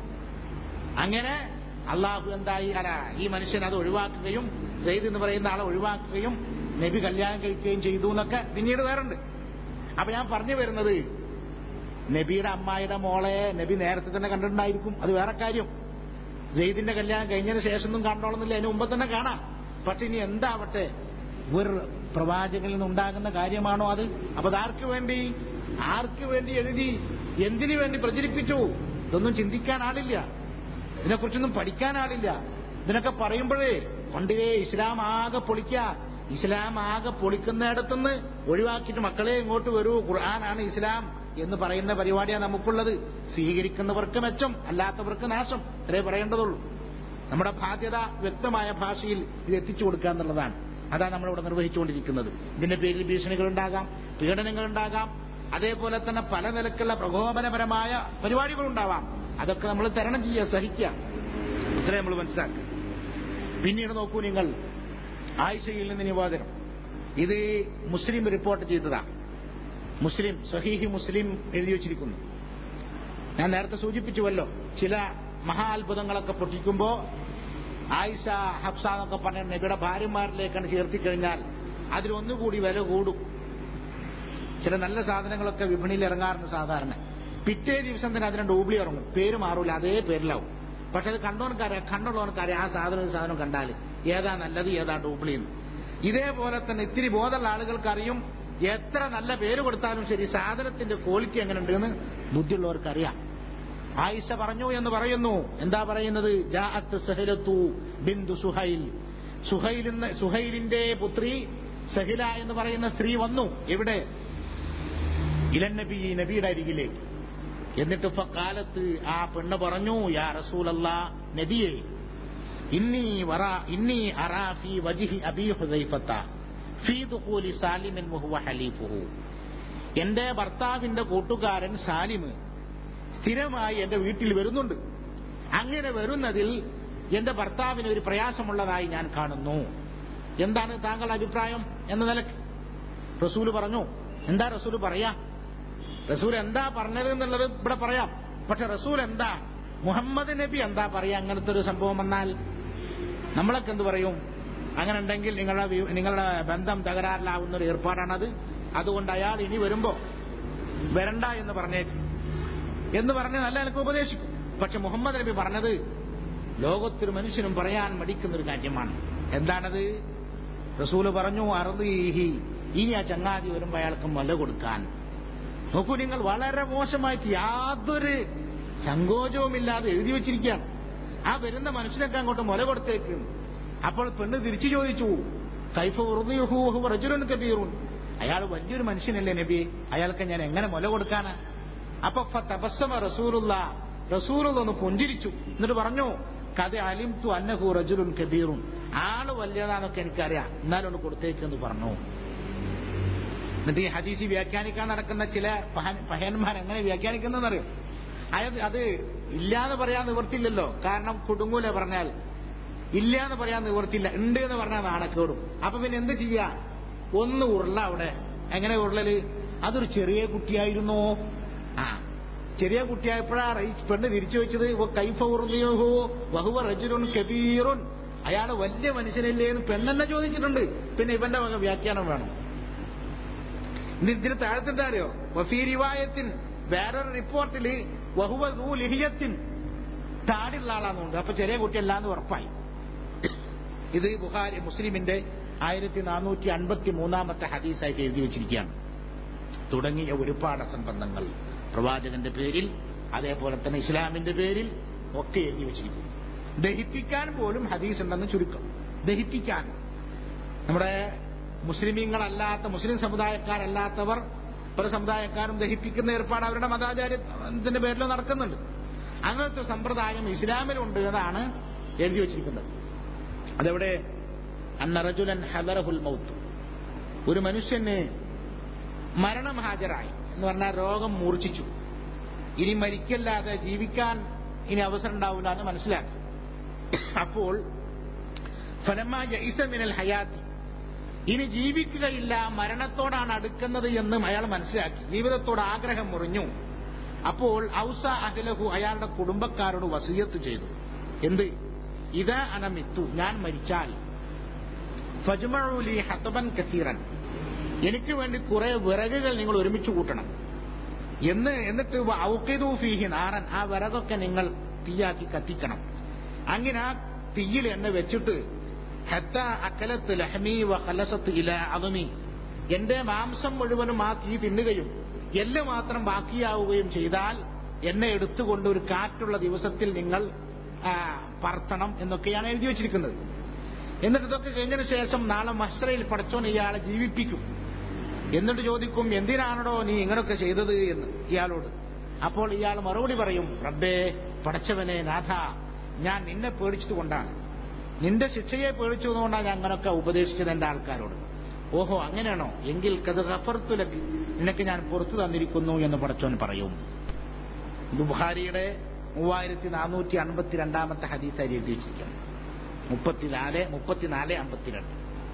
അങ്ങനെ അള്ളാഹു എന്തായി അല്ല ഈ മനുഷ്യൻ അത് ഒഴിവാക്കുകയും സെയ്ദ് എന്ന് പറയുന്ന ആളെ ഒഴിവാക്കുകയും നബി കല്യാണം കഴിക്കുകയും ചെയ്തു എന്നൊക്കെ പിന്നീട് വേറുണ്ട് അപ്പൊ ഞാൻ പറഞ്ഞു വരുന്നത് നബിയുടെ അമ്മായിയുടെ മോളെ നബി നേരത്തെ തന്നെ കണ്ടിട്ടുണ്ടായിരിക്കും അത് വേറെ കാര്യം ജെയ്ദിന്റെ കല്യാണം കഴിഞ്ഞതിന് ശേഷമൊന്നും കണ്ടോളുന്നില്ല അതിന് മുമ്പ് തന്നെ കാണാം പക്ഷെ ഇനി എന്താവട്ടെ ഒരു പ്രവാചകനിൽ നിന്നുണ്ടാകുന്ന കാര്യമാണോ അത് അപ്പൊ അതാർക്ക് വേണ്ടി ആർക്ക് വേണ്ടി എഴുതി എന്തിനു വേണ്ടി പ്രചരിപ്പിച്ചു ഇതൊന്നും ചിന്തിക്കാൻ ആളില്ല ഇതിനെക്കുറിച്ചൊന്നും പഠിക്കാൻ ആളില്ല ഇതിനൊക്കെ പറയുമ്പോഴേ പണ്ടേ ഇസ്ലാം ആകെ പൊളിക്ക ഇസ്ലാം ആകെ പൊളിക്കുന്നിടത്തുനിന്ന് ഒഴിവാക്കിയിട്ട് മക്കളെ ഇങ്ങോട്ട് വരൂ ഖുർആനാണ് ഇസ്ലാം എന്ന് പറയുന്ന പരിപാടിയാണ് നമുക്കുള്ളത് സ്വീകരിക്കുന്നവർക്ക് മെച്ചം അല്ലാത്തവർക്ക് നാശം ഇത്രേ പറയേണ്ടതുള്ളൂ നമ്മുടെ ബാധ്യത വ്യക്തമായ ഭാഷയിൽ ഇത് എത്തിച്ചു കൊടുക്കുക എന്നുള്ളതാണ് അതാണ് നമ്മളിവിടെ നിർവഹിച്ചുകൊണ്ടിരിക്കുന്നത് ഇതിന്റെ പേരിൽ ഭീഷണികൾ ഉണ്ടാകാം പീഡനങ്ങൾ ഉണ്ടാകാം അതേപോലെ തന്നെ പല നിലക്കുള്ള പ്രകോപനപരമായ പരിപാടികൾ ഉണ്ടാവാം അതൊക്കെ നമ്മൾ തരണം ചെയ്യുക സഹിക്കുക ഇത്രേ നമ്മൾ മനസ്സിലാക്കുക പിന്നീട് നോക്കൂ നിങ്ങൾ ആയിഷയിൽ നിന്ന് നിവേദനം ഇത് മുസ്ലിം റിപ്പോർട്ട് ചെയ്തതാണ് മുസ്ലിം സഹീഹി മുസ്ലിം എഴുതി വച്ചിരിക്കുന്നു ഞാൻ നേരത്തെ സൂചിപ്പിച്ചുവല്ലോ ചില മഹാ അത്ഭുതങ്ങളൊക്കെ പൊട്ടിക്കുമ്പോ ആയിഷ ഹബ്സ എന്നൊക്കെ പറഞ്ഞ നബിയുടെ ഭാര്യമാരിലേക്കാണ് ചേർത്തിക്കഴിഞ്ഞാൽ അതിലൊന്നുകൂടി വില കൂടും ചില നല്ല സാധനങ്ങളൊക്കെ വിപണിയിൽ ഇറങ്ങാറുണ്ട് സാധാരണ പിറ്റേ ദിവസം തന്നെ അതിന് ഡൂബ്ലി ഇറങ്ങും പേര് മാറൂല അതേ പേരിലാവും പക്ഷെ അത് കണ്ടോനക്കറിയാം കണ്ടുള്ളവനക്കറിയാം ആ സാധനം ഈ സാധനം കണ്ടാൽ ഏതാ നല്ലത് ഏതാ ഡൂബ്ലി എന്ന് ഇതേപോലെ തന്നെ ഇത്തിരി ബോധമുള്ള ആളുകൾക്ക് അറിയും എത്ര നല്ല പേര് കൊടുത്താലും ശരി സാധനത്തിന്റെ ക്വാളിറ്റി എങ്ങനെ ഉണ്ടെന്ന് ബുദ്ധിയുള്ളവർക്ക് അറിയാം ആയിഷ പറഞ്ഞു എന്ന് പറയുന്നു എന്താ പറയുന്നത് ജാഅത്ത് സഹലത്തു ബിന്ദു സുഹൈൽ സുഹൈൽ സുഹൈലിന്റെ പുത്രി സഹില എന്ന് പറയുന്ന സ്ത്രീ വന്നു എവിടെ ഇലൻ നബി നബിയുടെ അരികിലേക്ക് എന്നിട്ട് കാലത്ത് ആ പെണ്ണ് പറഞ്ഞു യാ റസൂലല്ല നബിയെ ഇന്നി വറ ഇന്നി അറാ ഫി വജിഹി അബി ഹുദൈഫത്ത ഫീ ദുഖൂലി സാലിമിൻ വഹുവ ഹലീഫുഹു എന്റെ ഭർത്താവിന്റെ കൂട്ടുകാരൻ സാലിമ് സ്ഥിരമായി എന്റെ വീട്ടിൽ വരുന്നുണ്ട് അങ്ങനെ വരുന്നതിൽ എന്റെ ഭർത്താവിന് ഒരു പ്രയാസമുള്ളതായി ഞാൻ കാണുന്നു എന്താണ് താങ്കളുടെ അഭിപ്രായം എന്ന നിലക്ക് റസൂല് പറഞ്ഞു എന്താ റസൂല് പറയാ റസൂൽ എന്താ പറഞ്ഞത് എന്നുള്ളത് ഇവിടെ പറയാം പക്ഷെ റസൂൽ എന്താ മുഹമ്മദ് നബി എന്താ പറയാ അങ്ങനത്തെ ഒരു സംഭവം വന്നാൽ നമ്മളൊക്കെ എന്ത് പറയും അങ്ങനെ ഉണ്ടെങ്കിൽ നിങ്ങളുടെ വി- നിങ്ങളുടെ ബന്ധം തകരാറിലാവുന്ന ഒരു ഏർപ്പാടാണത് അതുകൊണ്ട് അയാൾ ഇനി വരുമ്പോ വരണ്ട എന്ന് പറഞ്ഞേക്ക് എന്ന് പറഞ്ഞ് നല്ല എനിക്ക് ഉപദേശിക്കും പക്ഷെ മുഹമ്മദ് നബി പറഞ്ഞത് ലോകത്തൊരു മനുഷ്യനും പറയാൻ മടിക്കുന്ന ഒരു കാര്യമാണ് എന്താണത് റസൂല് പറഞ്ഞു അറുതീഹി ഇനി ആ ചങ്ങാതി വരുമ്പോ അയാൾക്ക് മുല കൊടുക്കാൻ നോക്കൂ നിങ്ങൾ വളരെ മോശമായിട്ട് യാതൊരു സങ്കോചവുമില്ലാതെ എഴുതി വെച്ചിരിക്കുകയാണ് ആ വരുന്ന മനുഷ്യനൊക്കെ അങ്ങോട്ട് മുല കൊടുത്തേക്ക് അപ്പോൾ പെണ്ണ് തിരിച്ചു ചോദിച്ചു കൈഫ ഉറുദിയുഹു റജുലൻ കബീറുൻ അയാൾ വലിയൊരു മനുഷ്യനല്ലേ നബി അയാൾക്ക് ഞാൻ എങ്ങനെ മുല കൊടുക്കാനാ അപ്പൊ തപസ്സമ റസൂലുള്ള റസൂലുള്ള ഒന്ന് പുഞ്ചിരിച്ചു എന്നിട്ട് പറഞ്ഞു കഥ അലിം തു അന്നഹു റജുലുൻ കബീറുൻ ആള് വലിയതാന്നൊക്കെ എനിക്കറിയാം എന്നാലും ഒന്ന് കൊടുത്തേക്കെന്ന് പറഞ്ഞു എന്നിട്ട് ഈ ഹദീസ് വ്യാഖ്യാനിക്കാൻ നടക്കുന്ന ചില പഹൻ- പഹയന്മാർ എങ്ങനെ വ്യാഖ്യാനിക്കുന്നറിയോ അതായത് അത് ഇല്ലാന്ന് പറയാൻ നിവർത്തില്ലല്ലോ കാരണം കുടുങ്ങൂല പറഞ്ഞാൽ ഇല്ല എന്ന് പറയാൻ നിവർത്തില്ല ഉണ്ട് എന്ന് പറഞ്ഞാൽ നാണക്കേടും അപ്പൊ പിന്നെ എന്ത് ചെയ്യാ ഒന്ന് ഉരുള അവിടെ എങ്ങനെ ഉരുളല് അതൊരു ചെറിയ കുട്ടിയായിരുന്നോ ആ ചെറിയ കുട്ടിയായപ്പോഴാ ഈ പെണ്ണ് തിരിച്ചു വെച്ചത് "വ കൈഫ ഉറുദിയുഹു വഹുവ റജുലുൻ കബീറുൻ അയാള് വലിയ മനുഷ്യനല്ലേ എന്ന് പെണ്ണെന്നെ ചോദിച്ചിട്ടുണ്ട് പിന്നെ ഇവന്റെ വക വ്യാഖ്യാനം വേണം ഇനി ഇതിന് താഴത്തെന്താ അറിയോ വഫീ റിവായത്തിൻ വേറൊരു റിപ്പോർട്ടിൽ വഹുവ ദൂ ലിഹിയത്തിൻ താടിയുള്ള ആളാന്നുണ്ട് അപ്പൊ ചെറിയ കുട്ടിയല്ല എന്ന് ഉറപ്പായി ഇത് ബുഹാരി മുസ്ലിമിന്റെ ആയിരത്തി നാനൂറ്റി അൻപത്തി മൂന്നാമത്തെ ഹദീസായിട്ട് എഴുതി വെച്ചിരിക്കുകയാണ് തുടങ്ങിയ ഒരുപാട് അസംബന്ധങ്ങൾ പ്രവാചകന്റെ പേരിൽ അതേപോലെ തന്നെ ഇസ്ലാമിന്റെ പേരിൽ ഒക്കെ എഴുതി വെച്ചിരിക്കുന്നു ദഹിപ്പിക്കാൻ പോലും ഹദീസ് ഉണ്ടെന്ന് ചുരുക്കം ദഹിപ്പിക്കാൻ നമ്മുടെ മുസ്ലിമീങ്ങളല്ലാത്ത മുസ്ലിം സമുദായക്കാരല്ലാത്തവർ പല സമുദായക്കാരും ദഹിപ്പിക്കുന്ന ഏർപ്പാട് അവരുടെ മതാചാര്യത്തിന്റെ പേരിൽ നടക്കുന്നുണ്ട് അങ്ങനത്തെ സമ്പ്രദായം ഇസ്ലാമിലുണ്ട് എന്നാണ് എഴുതി വച്ചിരിക്കുന്നത് അതെവിടെ അന്നറജുലൻ ഹദറഹുൽ മൗത്ത് ഒരു മനുഷ്യന് മരണം ഹാജരായി എന്ന് പറഞ്ഞാൽ രോഗം മൂർച്ഛിച്ചു ഇനി മരിക്കല്ലാതെ ജീവിക്കാൻ ഇനി അവസരം ഉണ്ടാവില്ല എന്ന് മനസ്സിലാക്കി അപ്പോൾ ഫലമായ ഇസമിനൽ ഹയാത്തി ഇനി ജീവിക്കുകയില്ല മരണത്തോടാണ് അടുക്കുന്നത് എന്നും അയാൾ മനസ്സിലാക്കി ജീവിതത്തോട് ആഗ്രഹം മുറിഞ്ഞു അപ്പോൾ ഔസ അഖിലഹു അയാളുടെ കുടുംബക്കാരോട് വസീയത്ത് ചെയ്തു എന്ത് ഇത് അനമിത്തു ഞാൻ മരിച്ചാൽ ഫജ്മഊലി ഹത്തബൻ കസീറൻ എനിക്ക് വേണ്ടി കുറെ വിറകുകൾ നിങ്ങൾ ഒരുമിച്ച് കൂട്ടണം എന്ന് എന്നിട്ട് ഔക്കിദു ഫീഹി നാറൻ ആ വിറകൊക്കെ നിങ്ങൾ തീയാക്കി കത്തിക്കണം അങ്ങനെ ആ തീയിൽ എണ്ണ വെച്ചിട്ട് ഹത്ത അക്കലത്ത് ലഹമി വ ഖലസത്ത് ഇല അതുമി എന്റെ മാംസം മുഴുവനും ആ തീ തിന്നുകയും എല്ല് മാത്രം ബാക്കിയാവുകയും ചെയ്താൽ എന്നെ എടുത്തുകൊണ്ട് ഒരു കാറ്റുള്ള ദിവസത്തിൽ നിങ്ങൾ ആ, പറത്തണം എന്നൊക്കെയാണ് എഴുതി വെച്ചിരിക്കുന്നത് എന്നിട്ട് ഇതൊക്കെ കഴിഞ്ഞതിന് ശേഷം നാളെ മഷ്റയിൽ പടച്ചോൻ ഇയാളെ ജീവിപ്പിക്കും എന്നിട്ട് ചോദിക്കും എന്തിനാണോ നീ ഇങ്ങനൊക്കെ ചെയ്തത് എന്ന് ഇയാളോട് അപ്പോൾ ഇയാൾ മറുപടി പറയും റബ്ബേ പടച്ചവനെ നാഥ ഞാൻ നിന്നെ പേടിച്ചതുകൊണ്ടാണ് നിന്റെ ശിക്ഷയെ പേടിച്ചതുകൊണ്ടാണ് ഞാൻ അങ്ങനൊക്കെ ഉപദേശിച്ചത് എന്റെ ആൾക്കാരോട് ഓഹോ അങ്ങനെയാണോ എങ്കിൽ കത് ഗഫർത്തുലക്ക് നിനക്ക് ഞാൻ പുറത്തു തന്നിരിക്കുന്നു എന്ന് പടച്ചോൻ പറയും ഇത് ബുഹാരിയുടെ മൂവായിരത്തി നാനൂറ്റി അൻപത്തിരണ്ടാമത്തെ ഹദീസായി എഴുതി വെച്ചിരിക്കുന്നു മുപ്പത്തിനാല് മുപ്പത്തിനാല് അമ്പത്തിരണ്ട്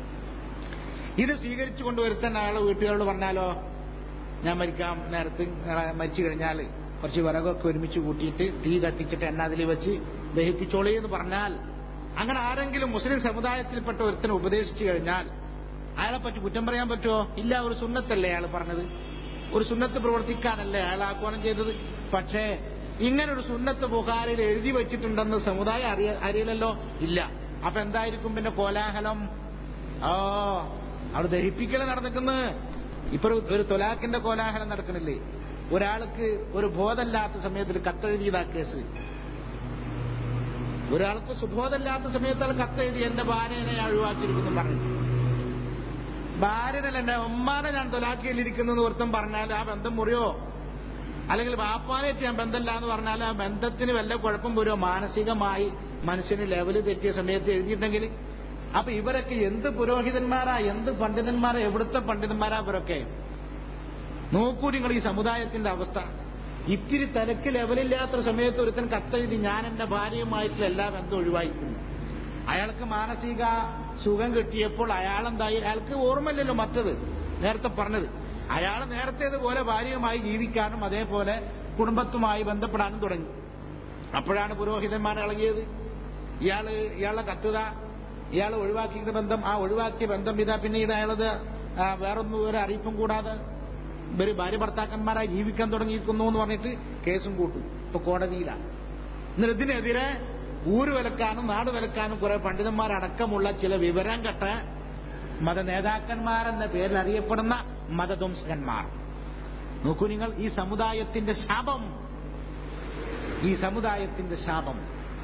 ഇത് സ്വീകരിച്ചു കൊണ്ടുവരുത്താൻ അയാളെ വീട്ടുകാരോട് പറഞ്ഞാലോ ഞാൻ മരിക്കാം നേരത്തെ നിങ്ങളെ മരിച്ചു കഴിഞ്ഞാൽ കുറച്ച് വിറകൊക്കെ ഒരുമിച്ച് കൂട്ടിയിട്ട് തീ കത്തിച്ചിട്ട് എണ്ണ അതിൽ വെച്ച് ദഹിപ്പിച്ചോളി എന്ന് പറഞ്ഞാൽ അങ്ങനെ ആരെങ്കിലും മുസ്ലിം സമുദായത്തിൽപ്പെട്ട ഒരുത്തനെ ഉപദേശിച്ചു കഴിഞ്ഞാൽ അയാളെ പറ്റി കുറ്റം പറയാൻ പറ്റുമോ ഇല്ല ഒരു സുന്നത്തല്ലേ അയാൾ പറഞ്ഞത് ഒരു സുന്നത്ത് പ്രവർത്തിക്കാനല്ലേ അയാൾ ആഹ്വാനം ചെയ്തത് പക്ഷേ ഇങ്ങനെ ഒരു സുന്നത്ത് ബുഹാരിൽ എഴുതി വെച്ചിട്ടുണ്ടെന്ന് സമുദായം അറിയ അറിയില്ലല്ലോ ഇല്ല അപ്പൊ എന്തായിരിക്കും പിന്നെ കോലാഹലം ഓ അവിടെ ദഹിപ്പിക്കൽ നടന്നിക്കുന്നത് ഇപ്പൊ ഒരു- ഒരു തൊലാഖിന്റെ കോലാഹലം നടക്കണില്ലേ ഒരാൾക്ക് ഒരു ബോധമില്ലാത്ത സമയത്തിൽ കത്തെഴുതിയതാ കേസ് ഒരാൾക്ക് സുബോധമില്ലാത്ത സമയത്ത് അയാൾ കത്തെഴുതി എന്റെ ഭാര്യനെ ഞാൻ ഒഴിവാക്കിയിരിക്കുന്നു പറഞ്ഞു ഭാര്യനല്ല എന്റെ ഉമ്മാനെ ഞാൻ തൊലാക്കിയിലിരിക്കുന്നു എന്ന് ഒരുത്തം പറഞ്ഞാൽ ആ ബന്ധം മുറിയോ അല്ലെങ്കിൽ വാപ്പാനായിട്ട് ഞാൻ ബന്ധമില്ല എന്ന് പറഞ്ഞാൽ ആ ബന്ധത്തിന് വല്ല കുഴപ്പം വരുമോ മാനസികമായി മനുഷ്യന് ലെവല് തെറ്റിയ സമയത്ത് എഴുതിയിട്ടുണ്ടെങ്കിൽ അപ്പൊ ഇവരൊക്കെ എന്ത് പുരോഹിതന്മാരാ എന്ത് പണ്ഡിതന്മാരാ എവിടുത്തെ പണ്ഡിതന്മാരാ ഇവരൊക്കെ നോക്കൂ നിങ്ങൾ ഈ സമുദായത്തിന്റെ അവസ്ഥ ഇത്തിരി തലക്ക് ലെവലില്ലാത്ത സമയത്ത് ഒരുത്തൻ കത്തെഴുതി ഞാൻ എന്റെ ഭാര്യയുമായിട്ടുള്ള എല്ലാ ബന്ധവും ഒഴിവായിരിക്കുന്നു അയാൾക്ക് മാനസിക സുഖം കിട്ടിയപ്പോൾ അയാളെന്തായി അയാൾക്ക് ഓർമ്മയില്ലല്ലോ മറ്റത് നേരത്തെ പറഞ്ഞത് അയാൾ നേരത്തേതുപോലെ ഭാര്യയുമായി ജീവിക്കാനും അതേപോലെ കുടുംബത്തുമായി ബന്ധപ്പെടാനും തുടങ്ങി അപ്പോഴാണ് പുരോഹിതന്മാർ ഇളകിയത് ഇയാള് ഇയാളെ കത്തുക ഇയാൾ ഒഴിവാക്കിയ ബന്ധം ആ ഒഴിവാക്കിയ ബന്ധം ഇതാ പിന്നീട് അയാളത് ആ, വേറൊന്നും ഒരു അറിയിപ്പും കൂടാതെ ഇവര് ഭാര്യ ഭർത്താക്കന്മാരായി ജീവിക്കാൻ തുടങ്ങിയിരിക്കുന്നു എന്ന് പറഞ്ഞിട്ട് കേസും കൂട്ടും ഇപ്പൊ കോടതിയിലാണ് എന്നിട്ട് ഇതിനെതിരെ ഊര് വിലക്കാനും നാട് വിലക്കാനും കുറെ പണ്ഡിതന്മാരടക്കമുള്ള ചില വിവരം കെട്ട മത നേതാക്കന്മാരെന്ന പേരിൽ അറിയപ്പെടുന്ന മതധ്വംസകന്മാർ നോക്കൂ നിങ്ങൾ ഈ സമുദായത്തിന്റെ ശാപം ഈ സമുദായത്തിന്റെ ശാപം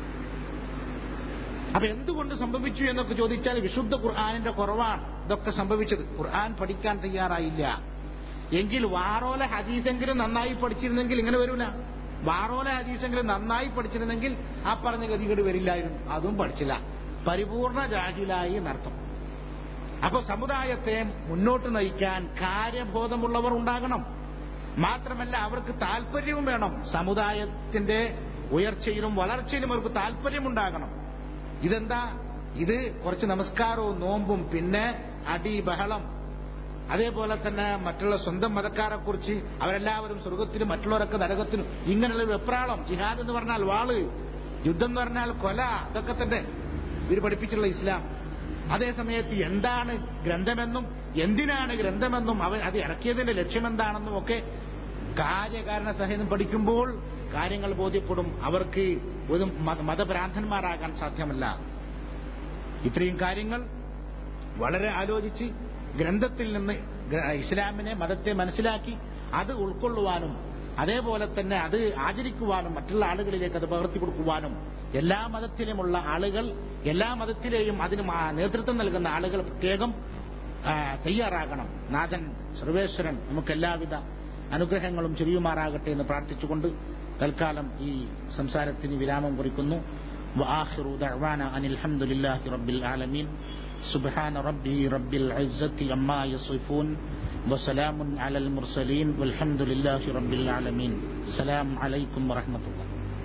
അപ്പൊ എന്തുകൊണ്ട് സംഭവിച്ചു എന്നൊക്കെ ചോദിച്ചാൽ വിശുദ്ധ ഖുർആാനിന്റെ കുറവാണ് ഇതൊക്കെ സംഭവിച്ചത് ഖുർആൻ പഠിക്കാൻ തയ്യാറായില്ല എങ്കിൽ വാറോല ഹദീസെങ്കിലും നന്നായി പഠിച്ചിരുന്നെങ്കിൽ ഇങ്ങനെ വരൂല വാറോല ഹദീസെങ്കിലും നന്നായി പഠിച്ചിരുന്നെങ്കിൽ ആ പറഞ്ഞ ഗതികേട് വരില്ലായിരുന്നു അതും പഠിച്ചില്ല പരിപൂർണ ജാഹിലായി എന്നർത്ഥം അപ്പൊ സമുദായത്തെ മുന്നോട്ട് നയിക്കാൻ കാര്യബോധമുള്ളവർ ഉണ്ടാകണം മാത്രമല്ല അവർക്ക് താല്പര്യവും വേണം സമുദായത്തിന്റെ ഉയർച്ചയിലും വളർച്ചയിലും അവർക്ക് താല്പര്യമുണ്ടാകണം ഇതെന്താ ഇത് കുറച്ച് നമസ്കാരവും നോമ്പും പിന്നെ അടി ബഹളം അതേപോലെ തന്നെ മറ്റുള്ള സ്വന്തം മതക്കാരെ കുറിച്ച് അവരെല്ലാവരും സ്വർഗത്തിലും മറ്റുള്ളവരൊക്കെ നരകത്തിലും ഇങ്ങനെയുള്ള ഒരു വെപ്രാളം ജിഹാദ് എന്ന് പറഞ്ഞാൽ വാള് യുദ്ധം എന്ന് പറഞ്ഞാൽ കൊല അതൊക്കെ തന്നെ ഇവർ പഠിപ്പിച്ചുള്ള ഇസ്ലാം അതേ സമയത്ത് എന്താണ് ഗ്രന്ഥമെന്നും എന്തിനാണ് ഗ്രന്ഥമെന്നും അവൻ അത് ഇറക്കിയതിന്റെ ലക്ഷ്യമെന്താണെന്നും ഒക്കെ കാര്യകാരണ സഹിതം പഠിക്കുമ്പോൾ കാര്യങ്ങൾ ബോധ്യപ്പെടും അവർക്ക് ഒരു മത- മതഭ്രാന്തന്മാരാകാൻ സാധ്യമല്ല ഇത്രയും കാര്യങ്ങൾ വളരെ ആലോചിച്ച് ഗ്രന്ഥത്തിൽ നിന്ന് ഗ്ര- ഇസ്ലാമിനെ മതത്തെ മനസ്സിലാക്കി അത് ഉൾക്കൊള്ളുവാനും അതേപോലെ തന്നെ അത് ആചരിക്കുവാനും മറ്റുള്ള ആളുകളിലേക്ക് അത് പകർത്തി കൊടുക്കുവാനും എല്ലാ മതത്തിലുമുള്ള ആളുകൾ എല്ലാ മതത്തിലെയും അതിന് മാ- നേതൃത്വം നൽകുന്ന ആളുകൾ പ്രത്യേകം ആ, തയ്യാറാകണം നാഥൻ സർവേശ്വരൻ നമുക്ക് എല്ലാവിധ അനുഗ്രഹങ്ങളും ചെറിയുമാറാകട്ടെ എന്ന് പ്രാർത്ഥിച്ചുകൊണ്ട് തൽക്കാലം ഈ സംസാരത്തിന് വിരാമം കുറിക്കുന്നു وآخر دعوانا أن الحمد لله رب العالمين سبحان ربي رب العزة عما يصفون وسلام على المرسلين والحمد لله رب العالمين السلام عليكم ورحمة الله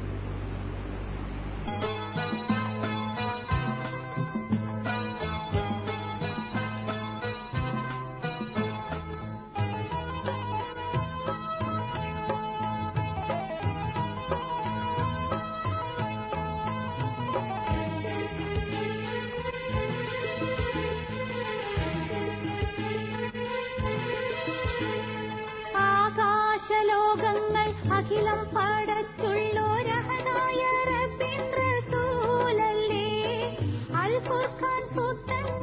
ആകാശലോകങ്ങൾ അഖിലം പടച്ചുള്ളോരഹനായ റബ്ബിൻ റസൂലല്ലേ അൽ ഖുർആൻ പുത്തൻ